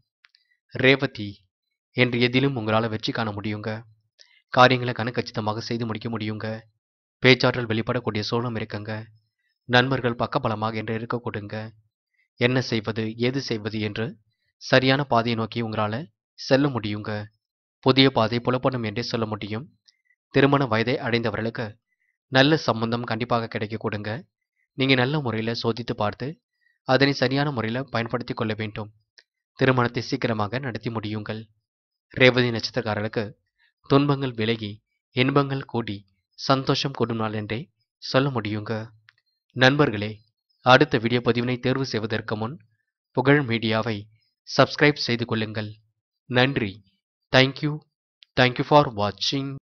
ரேவதி என்று எதிலும் உங்களால் வெற்றி காண முடியுங்க காரியங்களை கணக்கச்சிதமாக செய்து முடிக்க முடியுங்க பேச்சாற்றல் வெளிப்படக்கூடிய சூழலும் இருக்குங்க நண்பர்கள் பக்கபலமாக என்று இருக்க கொடுங்க என்ன செய்வது ஏது செய்வது என்று சரியான பாதையை நோக்கி உங்களால் செல்ல முடியுங்க புதிய பாதை புலப்படும் என்றே சொல்ல முடியும் திருமண வயதை அடைந்தவர்களுக்கு நல்ல சம்பந்தம் கண்டிப்பாக கிடைக்க கொடுங்க நீங்கள் நல்ல முறையில் சோதித்து பார்த்து அதனை சரியான முறையில் பயன்படுத்தி கொள்ள வேண்டும் திருமணத்தை சீக்கிரமாக நடத்தி முடியுங்கள் ரேவதி நட்சத்திரக்காரர்களுக்கு துன்பங்கள் விலகி இன்பங்கள் கூடி சந்தோஷம் கூடும் நாள் என்றே சொல்ல முடியுங்க நண்பர்களே அடுத்த வீடியோ பதிவினை தேர்வு செய்வதற்கு முன் புகழ் மீடியாவை சப்ஸ்கிரைப் செய்து கொள்ளுங்கள் நன்றி தேங்க்யூ தேங்க்யூ ஃபார் வாட்சிங்